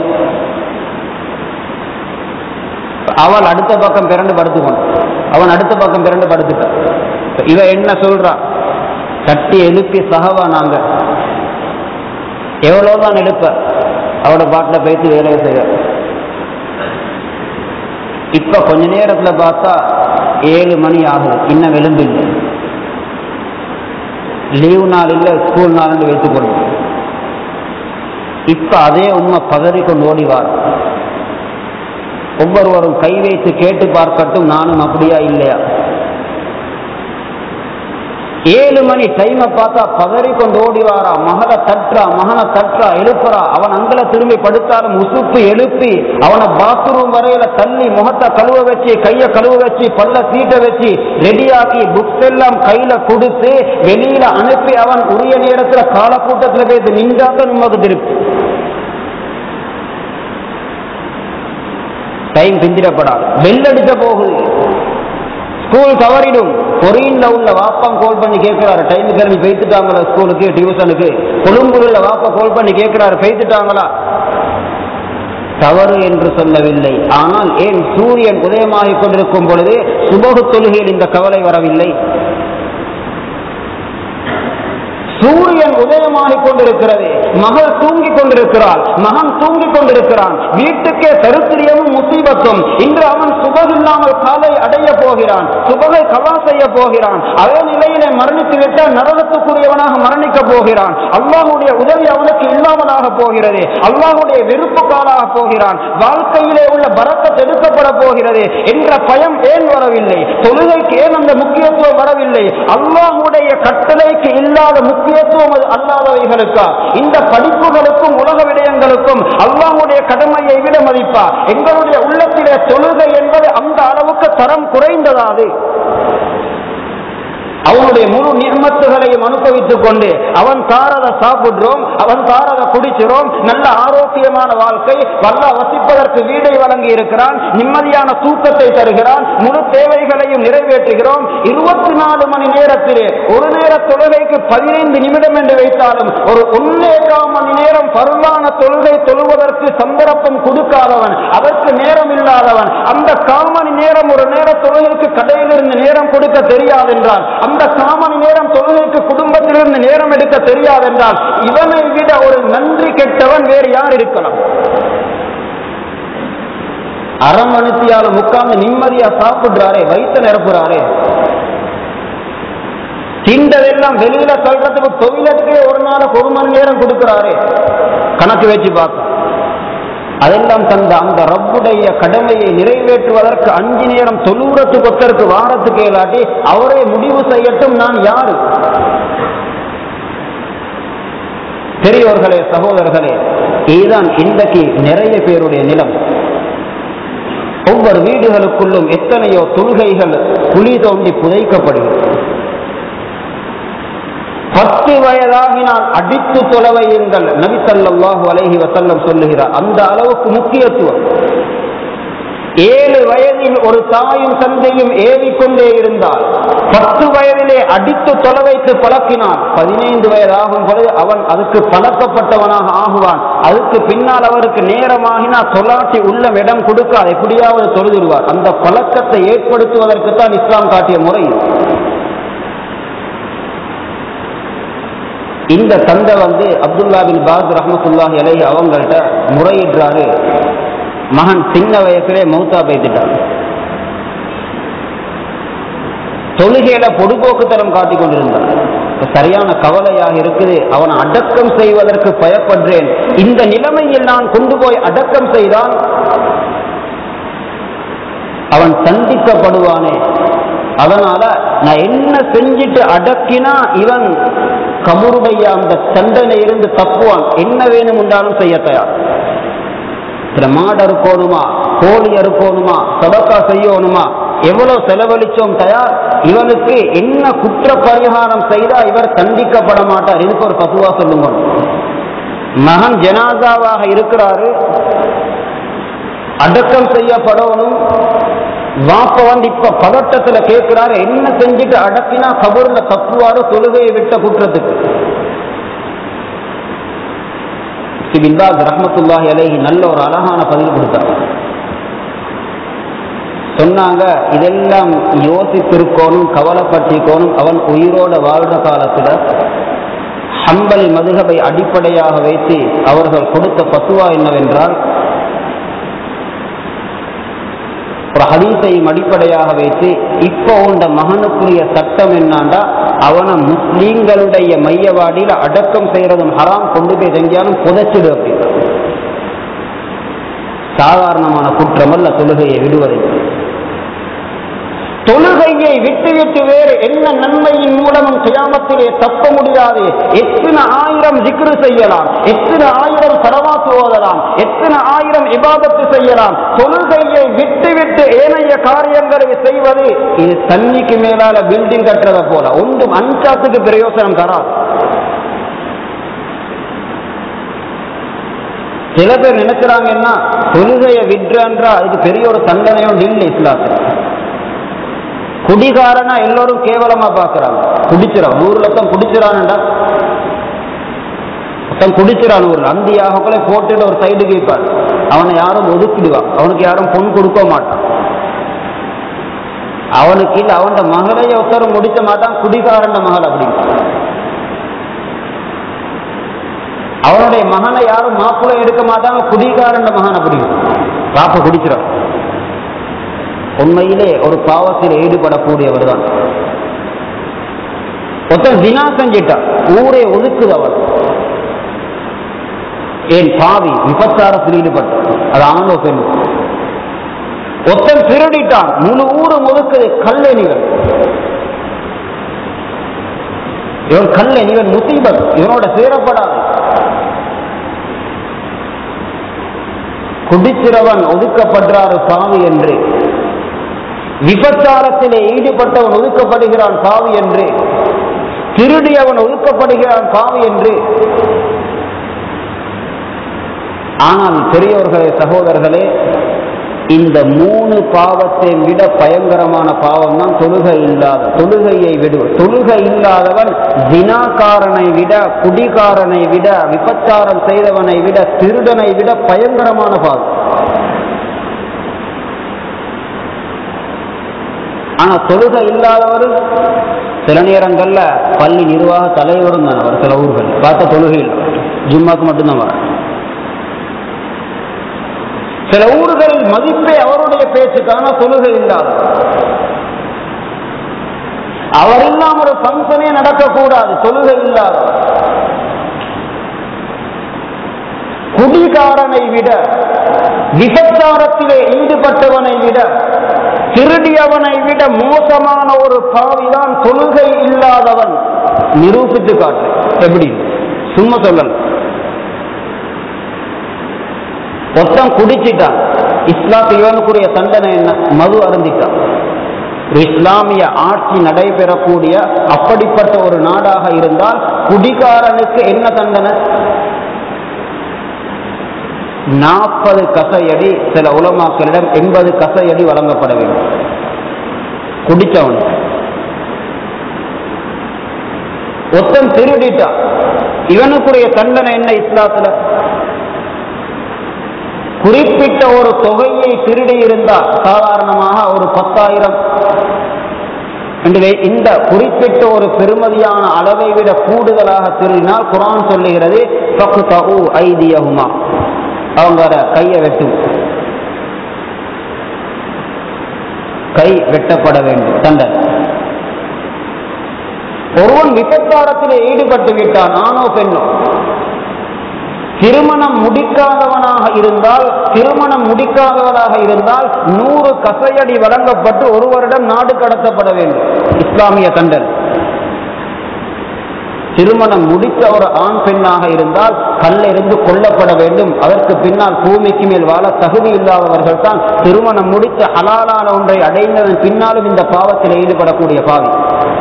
அவள் அடுத்த பக்கம் பிறண்டு படுத்துக்கணும் அவன் அடுத்த பக்கம் பிறண்டு படுத்துட்டான் இவ என்ன சொல்றா தட்டி எழுப்பி சகவா நாங்க எவ்வளவுதான் எழுப்ப அவட பாட்டில பேசி வேலையை செய்ய இப்ப கொஞ்ச நேரத்துல பார்த்தா ஏழு மணி ஆகுது இன்னும் எலும்பில்லை லீவு நாள் இல்லை ஸ்கூல் நாள் வைத்துக் கொள்ளும் இப்ப அதே உண்மை பதறி கொண்டு ஓடிவார் ஒவ்வொருவரும் கை வைத்து கேட்டு பார்க்கட்டும் நானும் அப்படியா இல்லையா ஏழு மணி டைமை பார்த்தா பதறி கொண்டு ஓடிவாரா மகளை தட்டுறா மகனை தட்டுறா எழுப்புறா அவன் அங்கல திரும்பி படுத்தாலும் உசுப்பு எழுப்பி அவனை பாத்ரூம் வரையில தள்ளி முகத்தை கழுவ வச்சு கைய கழுவ வச்சு பல்ல சீட்டை வச்சு ரெடியாக்கி புக்ஸ் எல்லாம் கையில கொடுத்து வெளியில அனுப்பி அவன் உரிய நேரத்துல காலக்கூட்டத்துல போய் நின்றாதான் நமக்கு திருப்பி டைம் பிந்திடப்படாது பெல் அடிச்ச போகுது ஸ்கூல் தவறிடும் பொறியின்ல உள்ள வாப்பம் கால் பண்ணி கேட்கிறாரு டைம் கிளம்பி பெய்த்துட்டாங்களா ஸ்கூலுக்கு டியூஷனுக்கு கொழும்புல உள்ள வாப்பா கால் பண்ணி கேட்கிறாரு பெய்த்துட்டாங்களா தவறு என்று சொல்லவில்லை ஆனால் ஏன் சூரியன் உதயமாகிக் கொண்டிருக்கும் பொழுது சுபகு தொழுகையில் இந்த கவலை வரவில்லை சூரியன் உதயமாகிக் கொண்டிருக்கிறது மகள் தூங்கிக் கொண்டிருக்கிறாள் மகன் தூங்கிக் கொண்டிருக்கிறான் வீட்டுக்கே தருத்திரியமும் முசீபத்தும் இன்று அவன் சுபகில்லாமல் காலை அடைய போகிறான் சுபகை கவா செய்ய போகிறான் அதே நிலையிலே மரணித்து விட்டால் நரகத்துக்குரியவனாக மரணிக்க போகிறான் அல்லாஹுடைய உதவி அவனுக்கு இல்லாமலாக போகிறது அல்லாஹுடைய வெறுப்பு காலாக போகிறான் வாழ்க்கையிலே உள்ள பரக்கத் எடுக்கப்பட போகிறது என்ற பயம் ஏன் வரவில்லை தொழுகைக்கு ஏன் அந்த முக்கியத்துவம் வரவில்லை அல்லாஹுடைய கட்டளைக்கு இல்லாத முக்கியத்துவம் அது அல்லாதவைகளுக்கா இந்த படிப்புகளுக்கும் உலக விடயங்களுக்கும் அல்லாஹுடைய கடமையை விட மதிப்பா எங்களுடைய உள்ளத்திலே தொழுகை என்பது அந்த அளவுக்கு தரம் குறைந்ததாது அவனுடைய முழு நியமத்துகளையும் அனுபவித்துக் கொண்டு அவன் தாரத சாப்பிடுறோம் அவன் தாரத குடிக்கிறோம் நல்ல ஆரோக்கியமான வாழ்க்கை வல்ல வசிப்பதற்கு வீடை வழங்கி இருக்கிறான் நிம்மதியான தூக்கத்தை தருகிறான் முழு தேவைகளையும் நிறைவேற்றுகிறோம் இருபத்தி நாலு மணி நேரத்திலே ஒரு நேர தொழுகைக்கு பதினைந்து நிமிடம் என்று வைத்தாலும் ஒரு ஒன்னேகால் மணி நேரம் பருவான தொழுகை தொழுவதற்கு சந்தர்ப்பம் கொடுக்காதவன் அதற்கு நேரம் இல்லாதவன் அந்த கால் மணி நேரம் ஒரு நேர தொழுகைக்கு கடையில் இருந்து நேரம் கொடுக்க தெரியாது என்றால் அந்த காமணி நேரம் தொழுகைக்கு குடும்பத்திலிருந்து நேரம் எடுக்க தெரியாது என்றால் இவனை விட ஒரு நன்றி கெட்டவன் வேறு யார் இருக்கலாம் அரமணித்தியால உட்கார்ந்து நிம்மதியா சாப்பிடுறாரே வயிற்று நிரப்புறாரே திண்டதெல்லாம் வெளியில சொல்றதுக்கு தொழிலுக்கே ஒரு நாளைக்கு ஒரு மணி நேரம் கொடுக்கிறாரே கணக்கு வச்சு பார்க்க அதெல்லாம் தந்த அந்த ரப்புடைய கடமையை நிறைவேற்றுவதற்கு அஞ்சு நேரம் தொழுறத்துக்கு ஒத்தருக்கு வாரத்துக்கு இல்லாட்டி அவரே முடிவு செய்யட்டும் நான் யாரு பெரியோர்களே சகோதரர்களே இதுதான் இன்றைக்கு நிறைய பேருடைய நிலம் ஒவ்வொரு வீடுகளுக்குள்ளும் எத்தனையோ தொழுகைகள் குழி தோண்டி புதைக்கப்படுகிறது பத்து வயதாகினால் அடித்து தொலைவையுங்கள் நபி ஸல்லல்லாஹு அலைஹி வஸல்லம் சொல்லுகிறார் அந்த அளவுக்கு முக்கியத்துவம் ஏழு வயதில் ஒரு தாயும் தந்தையும் ஏவிக்கொண்டே இருந்தால் பத்து வயதிலே அடித்து தொலை வைத்து பழக்கினான் பதினைந்து வயதாகும் பொழுது அவன் அதுக்கு பழக்கப்பட்டவனாக ஆகுவான் அதுக்கு பின்னால் அவருக்கு நேரமாகினா தொலாட்டி உள்ள இடம் கொடுக்க அதை எப்படியாவது தொழுதுருவார் அந்த பழக்கத்தை ஏற்படுத்துவதற்கு தான் இஸ்லாம் காட்டிய முறை இது. இந்த தந்தை வந்து அப்துல்லா பின் பாஸ் ரஹமத்துல்லாஹி அலைஹி அவங்கள்ட்ட முறையிடுறாரு மகன் சின்ன வயசுலே மௌத்தா போய்த்துட்டான் தொழுகையில பொடுபோக்குத்தனம் காட்டிக் கொண்டிருந்தான் இப்ப சரியான கவலையாக இருக்குது அவனை அடக்கம் செய்வதற்கு பயப்படுறேன் இந்த நிலைமையில் நான் கொண்டு போய் அடக்கம் செய்தான் அவன் சந்திக்கப்படுவானே அதனால நான் என்ன செஞ்சிட்டு அடக்கினா இவன் கபருடைய அந்த தண்டனை இருந்து தப்புவான் என்ன வேணும் உண்டாலும் செய்ய தயார் சில மாடு அறுக்கணுமா கோழி அறுக்கணுமா சதக்கா செய்யணுமா எவ்வளவு செலவழிச்சோம் தயார் இவனுக்கு என்ன குற்ற பரிகாரம் செய்தா இவர் தண்டிக்கப்பட மாட்டார் இதுக்கு ஒரு பசுவா சொல்லுங்க மகன் ஜனாதாவாக இருக்கிறாரு அடக்கம் செய்யப்படணும் வாப்ப வந்து இப்ப பதட்டத்துல கேட்கிறாரு என்ன செஞ்சுட்டு அடக்கினா கபூர்ல தப்புவாரு தொழுகையை விட்ட குற்றத்துக்கு பின்பாஸ் ரஹமத்துல்லாஹி அலைஹி நல்ல ஒரு அழகான பதில் கொடுத்தார் சொன்னாங்க இதெல்லாம் யோசித்திருக்கோனும் கவலைப்பட்டிருக்கோனும் அவன் உயிரோட வாழ்ற காலத்துல ஹம்பல் மதுகபை அடிப்படையாக வைத்து அவர்கள் கொடுத்த பசுவா என்னவென்றால் ஒரு ஹதீஸையும் அடிப்படையாக வைத்து இப்போ உண்ட மகனுக்குரிய சட்டம் என்னாண்டா அவனை முஸ்லீம்களுடைய மையவாடியில் அடக்கம் செய்யறதும் ஹராம் கொண்டு போய் செஞ்சாலும் புதைச்சிடு அப்படின்னு சாதாரணமான குற்றமல்ல தொழுகையை விடுவதை தொழுகையை விட்டுவிட்டு வேறு என்ன நன்மையின் மூலமும் கியாமத்திலே தப்ப முடியாது எத்தனை ஆயிரம் ஜிக்ரு செய்யலாம் எத்தனை ஆயிரம் சரவாத்து ஓதலாம் எத்தனை ஆயிரம் இபாதத்து செய்யலாம் தொழுகையை விட்டுவிட்டு ஏனைய காரியங்களை செய்வது இது தண்ணிக்கு மேலால பில்டிங் கட்டுறத போல ஒன்றும் அஞ்சாத்துக்கு பிரயோசனம் தராது சில பேர் நினைக்கிறாங்கன்னா தொழுகையை விட்டுறன்றா அதுக்கு பெரிய ஒரு தண்டனையும் இல்லை இஸ்லாத்துல குடிகாரனா எல்லோரும் கேவலமா பாக்குறாங்க குடிச்சிடான் ஊர்ல தான் குடிச்சிடான்டா ஒருத்தன் குடிச்சிடான் ஊர்ல அந்தியாக போல போட்டுட்டு ஒரு சைடு கேட்பான் அவனை யாரும் ஒதுக்கிடுவான் அவனுக்கு யாரும் பொன் கொடுக்க மாட்டான் அவனுக்கு இல்ல அவன் மகளைய ஒருத்தரும் முடிக்க மாட்டான் குடிகாரன் மகள் அப்படின்னு அவனுடைய மகனை யாரும் மாப்பிள்ளை எடுக்க மாட்டாங்க குடிகாரன் மகன் அப்படி பாப்ப குடிச்சிடான் உண்மையிலே ஒரு பாவத்தில் ஈடுபடக்கூடியவர் தான் ஒருத்தன் தினா செஞ்சிட்டான் ஊரே ஒதுக்குது அவன் ஏன் பாவி விபச்சாரத்தில் ஈடுபட்டு அது ஆணோ பெண் ஒருத்தன் திருடிட்டான் முழு ஊரும் ஒதுக்குது கல்லெனிவன் இவன் கல்லன் இவன் முசீபத் இவனோட சேரப்படாது குடிச்சிறவன் ஒதுக்கப்படுறாரு பாவி என்று விபச்சாரத்திலே ஈடுபட்டவன் ஒதுக்கப்படுகிறான் பாவி என்று திருடியவன் ஒதுக்கப்படுகிறான் பாவி என்று ஆனால் பெரியோர்களே சகோதரர்களே இந்த மூணு பாவத்தை விட பயங்கரமான பாவம் தான் தொழுகை இல்லாத தொழுகையை விடு தொழுகை இல்லாதவன் தினாக்காரனை விட குடிகாரனை விட விபச்சாரம் செய்தவனை விட திருடனை விட பயங்கரமான பாவம் ஆனா தொழுகை இல்லாதவர் சில நேரங்கள்ல பள்ளி நிர்வாக தலைவரும் தான் அவர் சில ஊர்கள் பார்த்த தொழுகை இல்லை ஜும்மாக்கு மட்டும்தான் வர சில ஊர்களில் மதிப்பே அவருடைய பேச்சுக்கான தொழுகை இல்லாதவர் அவர் இல்லாம ஒரு பங்கனே நடக்கக்கூடாது தொழுகை இல்லாதவர் குடிகாரனை விட விபச்சாரத்திலே ஈடுபட்டவனை விட திருடியவனை விட மோசமான ஒரு பாவிதான் தொழுகை இல்லாதவன் நிரூபித்து காட்டு எப்படி சும்மா சொல்லல ஒருத்தன் குடிச்சிட்டான் இஸ்லாம் இவனுக்குரிய தண்டனை என்ன மது அருந்திட்டான் ஒரு இஸ்லாமிய ஆட்சி நடைபெறக்கூடிய அப்படிப்பட்ட ஒரு நாடாக இருந்தால் குடிகாரனுக்கு என்ன தண்டனை நாற்பது கசையடி சில உலமாக்களிடம் எண்பது கசையடி வழங்கப்பட வேண்டும் குடிச்சவன் ஒத்தன் திருடிட்டான் இவனுக்குரிய தண்டனை என்ன இஸ்லாத்துல குறிப்பிட்ட ஒரு தொகையை திருடி இருந்தால் சாதாரணமாக ஒரு பத்தாயிரம் என்று இந்த குறிப்பிட்ட ஒரு பெருமதியான அளவை விட கூடுதலாக திருடினால் குரான் சொல்லுகிறது ஐதியகுமா அவங்க கையை வெட்டும் கை வெட்டப்பட வேண்டும் தண்டனை ஒருவன் விபச்சாரத்திலே ஈடுபட்டு விட்டான் ஆணோ பெண்ணோ திருமணம் முடிக்காதவனாக இருந்தால் திருமணம் முடிக்காதவனாக இருந்தால் நூறு கசையடி வழங்கப்பட்டு ஒரு வருடம் நாடு கடத்தப்பட வேண்டும் இஸ்லாமிய தண்டனை திருமணம் முடித்த ஒரு ஆண் பெண்ணாக இருந்தால் கல்லிருந்து கொல்லப்பட வேண்டும் அதற்கு பின்னால் பூமிக்கு மேல் வாழ தகுதி இல்லாதவர்கள் தான் திருமணம் முடித்த ஹலாலான ஒன்றை அடைந்ததன் பின்னாலும் இந்த பாவத்தில் ஈடுபடக்கூடிய பாவி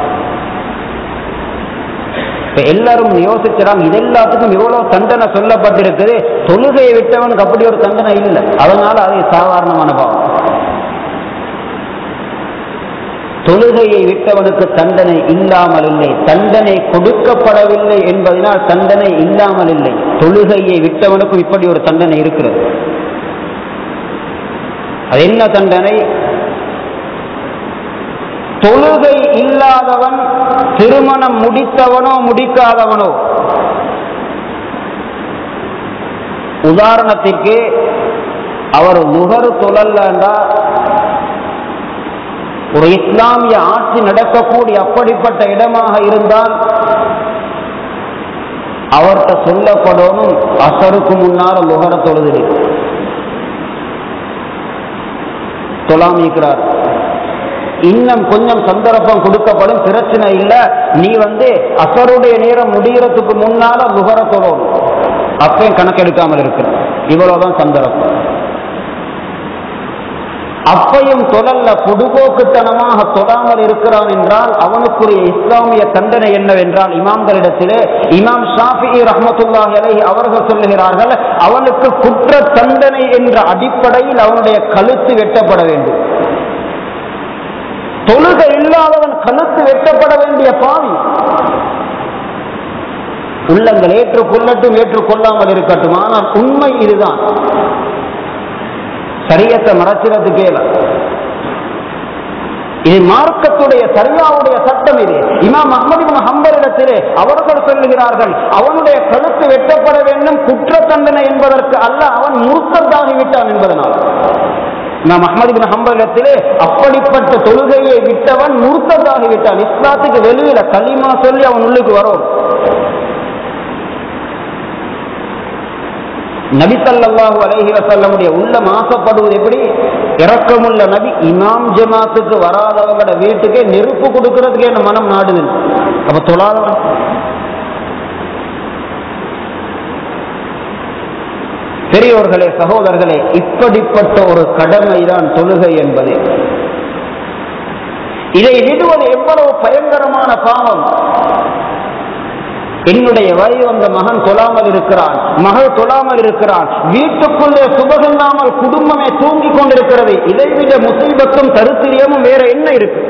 இப்ப எல்லாரும் யோசிச்சாங்க இது எல்லாத்துக்கும் இவ்வளவு தண்டனை சொல்லப்பட்டிருக்குது தொழுகையை விட்டவனுக்கு அப்படி ஒரு தண்டனை இல்லை அதனால அது சாதாரணமான பாவம் தொழுகையை விட்டவனுக்கு தண்டனை இல்லாமல் இல்லை தண்டனை கொடுக்கப்படவில்லை என்பதனால் தண்டனை இல்லாமல் இல்லை தொழுகையை விட்டவனுக்கும் இப்படி ஒரு தண்டனை இருக்கிறது அது என்ன தண்டனை தொழுகை இல்லாதவன் திருமணம் முடித்தவனோ முடிக்காதவனோ உதாரணத்திற்கு அவர் நுகர் தொழல்லண்டா ஒரு இஸ்லாமிய ஆட்சி நடக்கக்கூடிய அப்படிப்பட்ட இடமாக இருந்தால் அவர்கிட்ட சொல்லப்படணும் அசருக்கு முன்னால முகர தொழுது தொழாமிக்கிறார் இன்னும் கொஞ்சம் சந்தர்ப்பம் கொடுக்கப்படும் பிரச்சனை இல்லை நீ வந்து அசருடைய நேரம் முடிகிறதுக்கு முன்னால முகர தொழணும் அப்பயும் கணக்கெடுக்காமல் இருக்கு இவ்வளவுதான் சந்தர்ப்பம் அப்பையும் தொடல்ல பொடுபோக்குத்தனமாக தொடாமல் இருக்கிறான் என்றால் அவனுக்குரிய இஸ்லாமிய தண்டனை என்னவென்றால் இமாம்களிடத்திலே இமாம் ஷாஃபி ரஹமத்துல்லாஹி அலைஹி அவர்கள் சொல்லுகிறார்கள் அவனுக்கு குற்ற தண்டனை என்ற அடிப்படையில் அவனுடைய கழுத்து வெட்டப்பட வேண்டும் தொழுகை இல்லாதவன் கழுத்து வெட்டப்பட வேண்டிய பாவி உள்ளங்கள் ஏற்றுக்கொள்ளட்டும் ஏற்றுக்கொள்ளாமல் இருக்கட்டும் ஆனால் உண்மை இதுதான் சரியத்தை மறைச்சிடத்துக்கே இது மார்க்கத்துடைய சரியாவுடைய சட்டம் இது இமாம் அஹமது ஹம்பரிடத்திலே அவர்கள் சொல்லுகிறார்கள் அவனுடைய கழுத்து வெட்டப்பட வேண்டும் குற்ற தண்டனை என்பதற்கு அல்ல அவன் முறுக்கத்தாகிவிட்டான் என்பதனால் நாம் அஹமது பின் ஹம்பலிடத்திலே அப்படிப்பட்ட தொழுகையை விட்டவன் முறுக்கத்தாகிவிட்டான் இஸ்லாத்துக்கு வெளியில களிமா சொல்லி அவன் உள்ளுக்கு வரும் நபி சல்லாஹு அலஹி வசல்லமுடைய உள்ள மாசப்படுவது எப்படி இறக்கமுள்ள நபி இமாம் ஜமாத்துக்கு வராதவங்களோட வீட்டுக்கே நெருப்பு கொடுக்கறதுக்கு என்ன மனம் நாடுது அப்ப தொழாதவன் பெரியோர்களே சகோதரர்களே இப்படிப்பட்ட ஒரு கடமைதான் தொழுகை என்பது இதை விடுவது எவ்வளவு பயங்கரமான பாவம் என்னுடைய வயது வந்த மகன் தொழாமல் இருக்கிறான் மகள் தொழாமல் இருக்கிறான் வீட்டுக்குள்ளே சுபகில்லாமல் குடும்பமே தூங்கிக் கொண்டிருக்கிறது இதைவிட முசீபத்தும் தருத்திரியமும் வேற என்ன இருக்கு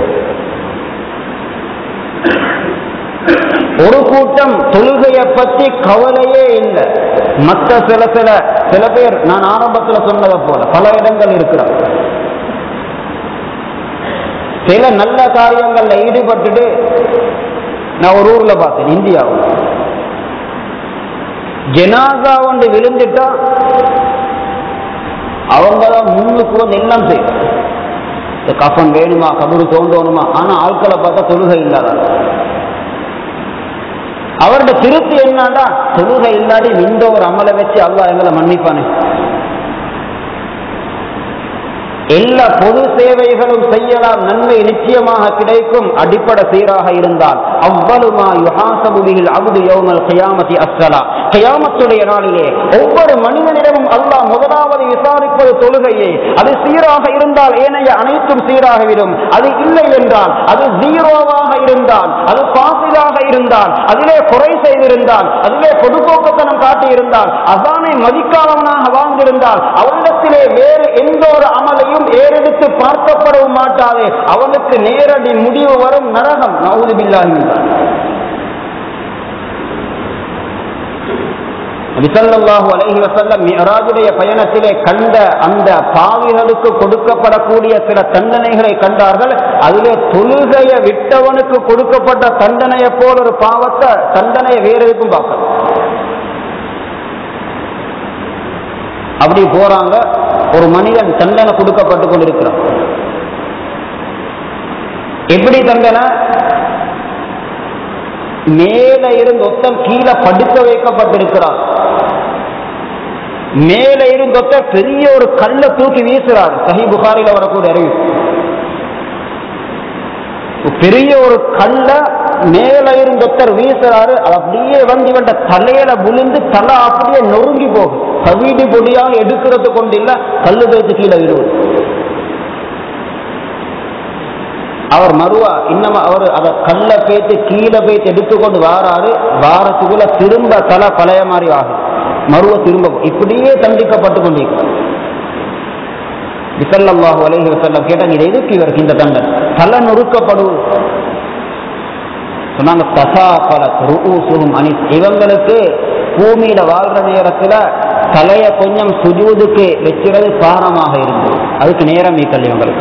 ஒரு கூட்டம் தொழுகையை பற்றி கவலையே இல்லை மற்ற சில சில சில பேர் நான் ஆரம்பத்தில் சொன்னதை போல பல இடங்கள் இருக்கிறார் சில நல்ல காரியங்கள்ல ஈடுபட்டுட்டு நான் ஒரு ஊர்ல பார்த்தேன் இந்தியாவில் ஜனாசா ஒன்று விழுந்துட்டா அவங்க தான் முன்னுக்கு வந்து எல்லாம் செய்யும் இந்த கஃபன் வேணுமா கபரு தோன்றணுமா ஆனா ஆட்களை பார்த்தா தொழுகை இல்லாத அவருடைய திருப்தி என்னன்னா தொழுகை இல்லாடி இந்த ஒரு அமலை வச்சு அல்லாஹ் எங்களை மன்னிப்பானே எல்லா பொது சேவைகளும் செய்யலாம் நன்மை நிச்சயமாக கிடைக்கும் அடிப்படை சீராக இருந்தால் அவ்வளவுமா யுஹாசபுபில் அபுது யௌமல் கியாமதி அஸ்ஸலா கியாமத்துடைய நாளிலே ஒவ்வொரு மனிதனிடமும் அல்லாஹ் முதலாவது விசாரிப்பது தொழுகையே அது சீராக இருந்தால் ஏனைய அனைத்தும் சீராகிவிடும் அது இல்லை என்றால் அது ஜீரோவாக இருந்தால் அது பாசிலாக இருந்தால் அதிலே குறை செய்திருந்தால் அதிலே பொதுப்போக்கத்தனம் காட்டியிருந்தால் அசானை மதிக்காதவனாக வாழ்ந்திருந்தால் அவனிடத்திலே வேறு எந்த ஒரு அமலையும் ஏறெடுத்து பார்க்கப்படவும் மாட்டாது அவனுக்கு நேரடி முடிவு வரும் நரகம் நவுது பில்லாஹி விசல்லாஹு அலைஹி வசல்லம் மியராஜுடைய பயணத்திலே கண்ட அந்த பாவிகளுக்கு கொடுக்கப்படக்கூடிய சில தண்டனைகளை கண்டார்கள் அதிலே தொழுகையை விட்டவனுக்கு கொடுக்கப்பட்ட தண்டனையை போல ஒரு பாவத்தை தண்டனையை வேற எதுக்கும் பார்க்கல அப்படி போறாங்க ஒரு மனிதன் தண்டனை கொடுக்கப்பட்டு கொண்டிருக்கிறான் எப்படி தண்டனை மேல இருந்து ஒத்தன் கீழே படுக்க வைக்கப்பட்டிருக்கிறார் மேல இருந்து ஒத்தர் பெரிய ஒரு கல்லை தூக்கி வீசுறார் சஹி புகாரில வரக்கூடிய அறிவிப்பு பெரிய ஒரு கல்ல மேல இருந்தொத்தர் வீசுறாரு அது அப்படியே வந்து இவன் தலையில விழுந்து தலை அப்படியே நொறுங்கி போகும் கவிடி பொடியாக எடுக்கிறது கொண்டு இல்ல கல்லு பேச்சு கீழே விடுவது அவர் மறுவா இன்னும் அவர் அதை கல்ல பேத்து கீழே பேத்து எடுத்துக்கொண்டு வாராரு வாரத்துக்குள்ள திரும்ப தலை பழைய மாதிரி ஆகும் மறுவ திரும்ப இப்படியே தண்டிக்கப்பட்டு கொண்டிருக்கிறார் விசல்லாஹு அலைஹி வசல்லம் கேட்டாங்க இது எதுக்கு இவருக்கு இந்த தண்டனை தலை நொறுக்கப்படுவது சொன்னாங்க தசா பல ருஊசுகும் அனி இவங்களுக்கு பூமியில வாழ்ற நேரத்துல தலைய கொஞ்சம் சுஜூதுக்கு வச்சுறது பாரமாக இருந்தது அதுக்கு நேரம் ஈக்கல் இவங்களுக்கு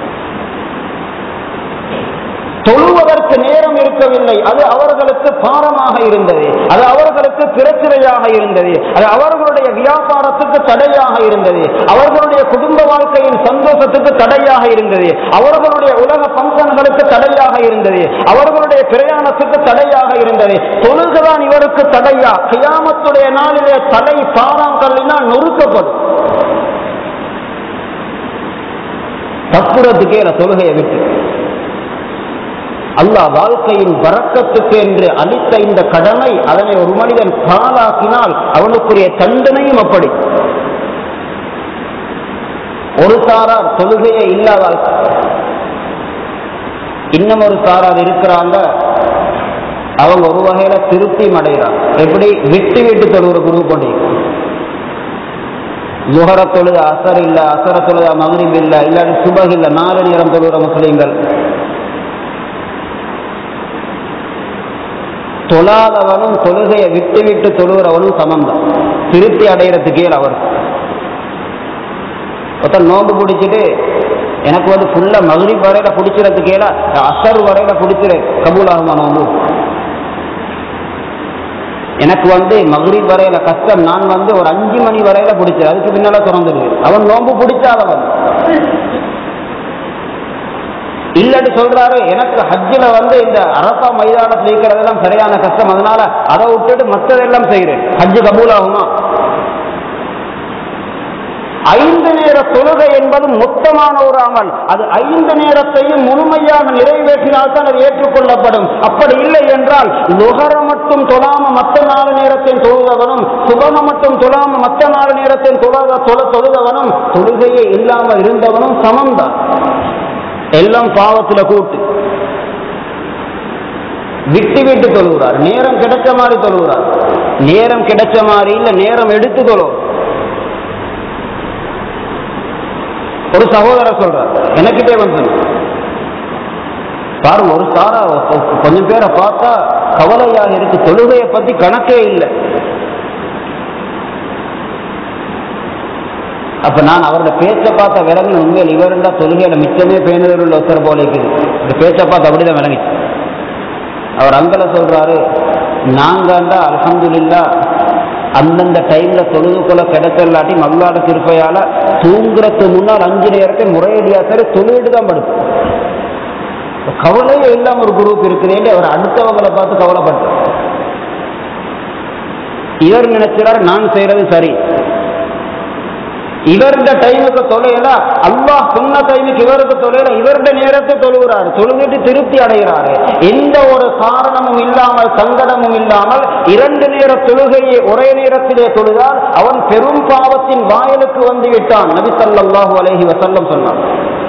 தொழுவதற்கு நேரம் இருக்கவில்லை அது அவர்களுக்கு பாரமாக இருந்தது அது அவர்களுக்கு பிரச்சனையாக இருந்தது அது அவர்களுடைய வியாபாரத்துக்கு தடையாக இருந்தது அவர்களுடைய குடும்ப வாழ்க்கையின் சந்தோஷத்துக்கு தடையாக இருந்தது அவர்களுடைய உலக பங்கன்களுக்கு தடையாக இருந்தது அவர்களுடைய பிரயாணத்துக்கு தடையாக இருந்தது தொழுகுதான் இவருக்கு தடையா கியாமத்துடைய நாளிலே தடை பாராங்கல்லினால் நொறுக்கப்படும் தப்புறதுக்கே தொழுகையை விட்டு அல்லாஹ் வாழ்க்கையின் வரக்கத்துக்கு என்று அளித்த இந்த கடமை அதனை ஒரு மனிதன் பாலாக்கினால் அவனுக்குரிய தண்டனையும் அப்படி ஒரு சாரார் தொழுகையே இல்லாதால் இன்னும் ஒரு சாரார் இருக்கிறாங்க அவங்க ஒரு வகையில திருப்தி அடைகிறாங்க எப்படி விட்டு விட்டு தொழுகிற குரு கொண்டு ஜுஹர தொழுது அசர் இல்ல அசர தொழுத மகரிப் இல்ல இல்லாட்டி சுபக் இல்ல நாலு நேரம் தொழுகிற முஸ்லீம்கள் தொழாதவனும் தொழுகையை விட்டு விட்டு தொழுகிறவனும் சமந்தான் திருப்தி அடைகிறதுக்கே அவர் ஒருத்தர் நோம்பு பிடிச்சிட்டு எனக்கு வந்து ஃபுல்லா மகிழ்ச்சி வரையில பிடிச்சிடறதுக்கேல அசர் வரையில பிடிச்சிரு கபூல் ஆகுமா நோம்பு எனக்கு வந்து மகிழ்ச்சி வரையில கஷ்டம் நான் வந்து ஒரு அஞ்சு மணி வரையில பிடிச்சது அதுக்கு பின்னால திறந்துடுவேன் அவன் நோம்பு பிடிச்சாதவன் இல்லன்னு சொல்றாரு எனக்கு ஹஜ்ஜில் வந்து இந்த அரசா மைதானத்தில் இருக்கிறதெல்லாம் சரியான கஷ்டம் அதனால அதை விட்டுட்டு மற்றதெல்லாம் செய்கிறேன் ஹஜ்ஜு கபூல் ஆகுமா ஐந்து நேர தொழுகை என்பது மொத்தமான ஒரு அமல் அது ஐந்து நேரத்தையும் முழுமையாக நிறைவேற்றினால் தான் அது ஏற்றுக்கொள்ளப்படும் அப்படி இல்லை என்றால் நுகர மட்டும் தொழாம மற்ற நாலு நேரத்தையும் தொழுதவனும் சுபம மட்டும் தொழாம மற்ற நாலு நேரத்தையும் தொழாத தொழ தொழுதவனும் தொழுகையே இல்லாமல் இருந்தவனும் சமம்தான் எல்லாம் பாவத்துல கூட்டு விட்டு விட்டு தொழுகிறார் நேரம் கிடைச்ச மாதிரி தொழுகிறார் நேரம் கிடைச்ச மாதிரி இல்ல நேரம் எடுத்து தொழும் ஒரு சகோதரர் சொல்றார் எனக்கிட்டே வந்து பாருங்க ஒரு சாரா கொஞ்சம் பேரை பார்த்தா கவலையாக இருக்கு தொழுகையை பத்தி கணக்கே இல்லை அப்ப நான் அவரோட பேச்சை பார்த்த விலங்கு உண்மையில் இவருண்டா தொழுகையில மிச்சமே பேணுதல் உள்ள ஒருத்தர் போல இருக்குது இந்த பேச்சை பார்த்து அப்படிதான் விளங்கிச்சு அவர் அங்கல சொல்றாரு நாங்கண்டா அல்ஹம்துலில்லா அந்தந்த டைம்ல தொழுதுக்குள்ள கிடைக்கலாட்டி மல்லாட கிருப்பையால தூங்குறதுக்கு முன்னால் அஞ்சு நேரத்தை முறையடியா சரி தொழுகிட்டு தான் படுக்கும் கவலையே இல்லாம ஒரு குரூப் இருக்குதேன்னு அவர் அடுத்தவங்களை பார்த்து கவலைப்பட்டார் இவர் நினைச்சார் நான் செய்யறது சரி இவருடைய டைமுக்கு தொலைல அல்லாஹ் சொன்ன டைமுக்கு இவருக்கு தொலைல இவருடைய நேரத்தை தொழுகிறாரு தொழுகிட்டு திருப்தி அடைகிறாரு எந்த ஒரு காரணமும் இல்லாமல் சங்கடமும் இல்லாமல் இரண்டு நேர தொழுகையை ஒரே நேரத்திலே தொழுதால் அவன் பெரும் பாவத்தின் வாயிலுக்கு வந்து விட்டான் நபி ஸல்லல்லாஹு அலைஹி வஸல்லம் சொன்னார்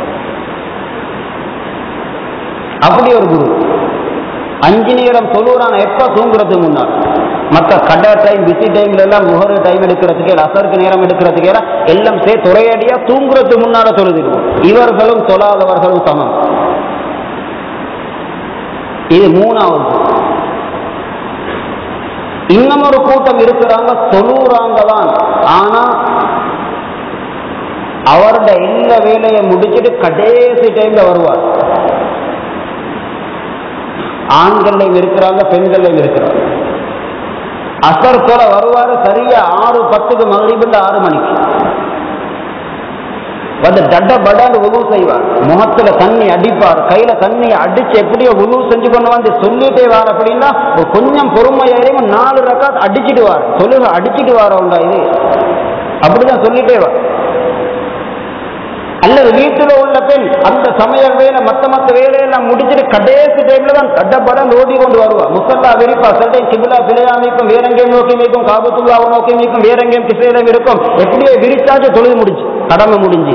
அப்படி ஒரு குரு அஞ்சு நேரம் தொழுகிறான் எப்ப தூங்குறதுக்கு முன்னால் மற்ற கடை டைம் பிஸி டைம்ல எல்லாம் முகரு டைம் எடுக்கிறதுக்கு அசருக்கு நேரம் எடுக்கிறதுக்கு எல்லாம் எல்லாம் சே துறையடியா தூங்குறதுக்கு முன்னால தொழுதிடுவோம் இவர்களும் தொழாதவர்களும் சமம் இது மூணாவது இன்னும் ஒரு கூட்டம் இருக்கிறாங்க தொழுறாங்க தான் ஆனா அவரோட எல்லா வேலையை முடிச்சிட்டு கடைசி டைம்ல வருவார் ஆண்கள்லையும் இருக்கிறாங்க பெண்கள்லையும் இருக்கிறாங்க அசர் போல வருவாரு சரியா ஆறு பத்துக்கு மகிழ்ந்து ஆறு மணிக்கு வந்து தட்ட படான்னு உதவு செய்வார் முகத்துல தண்ணி அடிப்பார் கையில தண்ணி அடிச்சு எப்படியோ உதவு செஞ்சு கொண்டு வந்து சொல்லிட்டே வார் அப்படின்னா ஒரு கொஞ்சம் பொறுமையாயிரும் நாலு ரக்காத் அடிச்சிட்டு வார் சொல்லுங்க அடிச்சிட்டு வாரோண்டா இது அப்படிதான் சொல்லிட்டே வார் அல்லது வீட்டில் உள்ள பெண் அந்த சமையல் வேலை மத்த மத்த வேலையெல்லாம் முடிச்சிட்டு கடைசி டைம்ல தான் தட்டப்படம் ஓடி கொண்டு வருவா முசல்லா விரிப்பா சில டைம் கிபிலா பிழையாமைக்கும் வேற எங்கேயும் நோக்கி வைக்கும் காபத்துல்லாவை நோக்கி வைக்கும் வேற எங்கேயும் திசையிலும் இருக்கும் எப்படியோ விரிச்சாச்சு தொழுது முடிஞ்சு கடமை முடிஞ்சு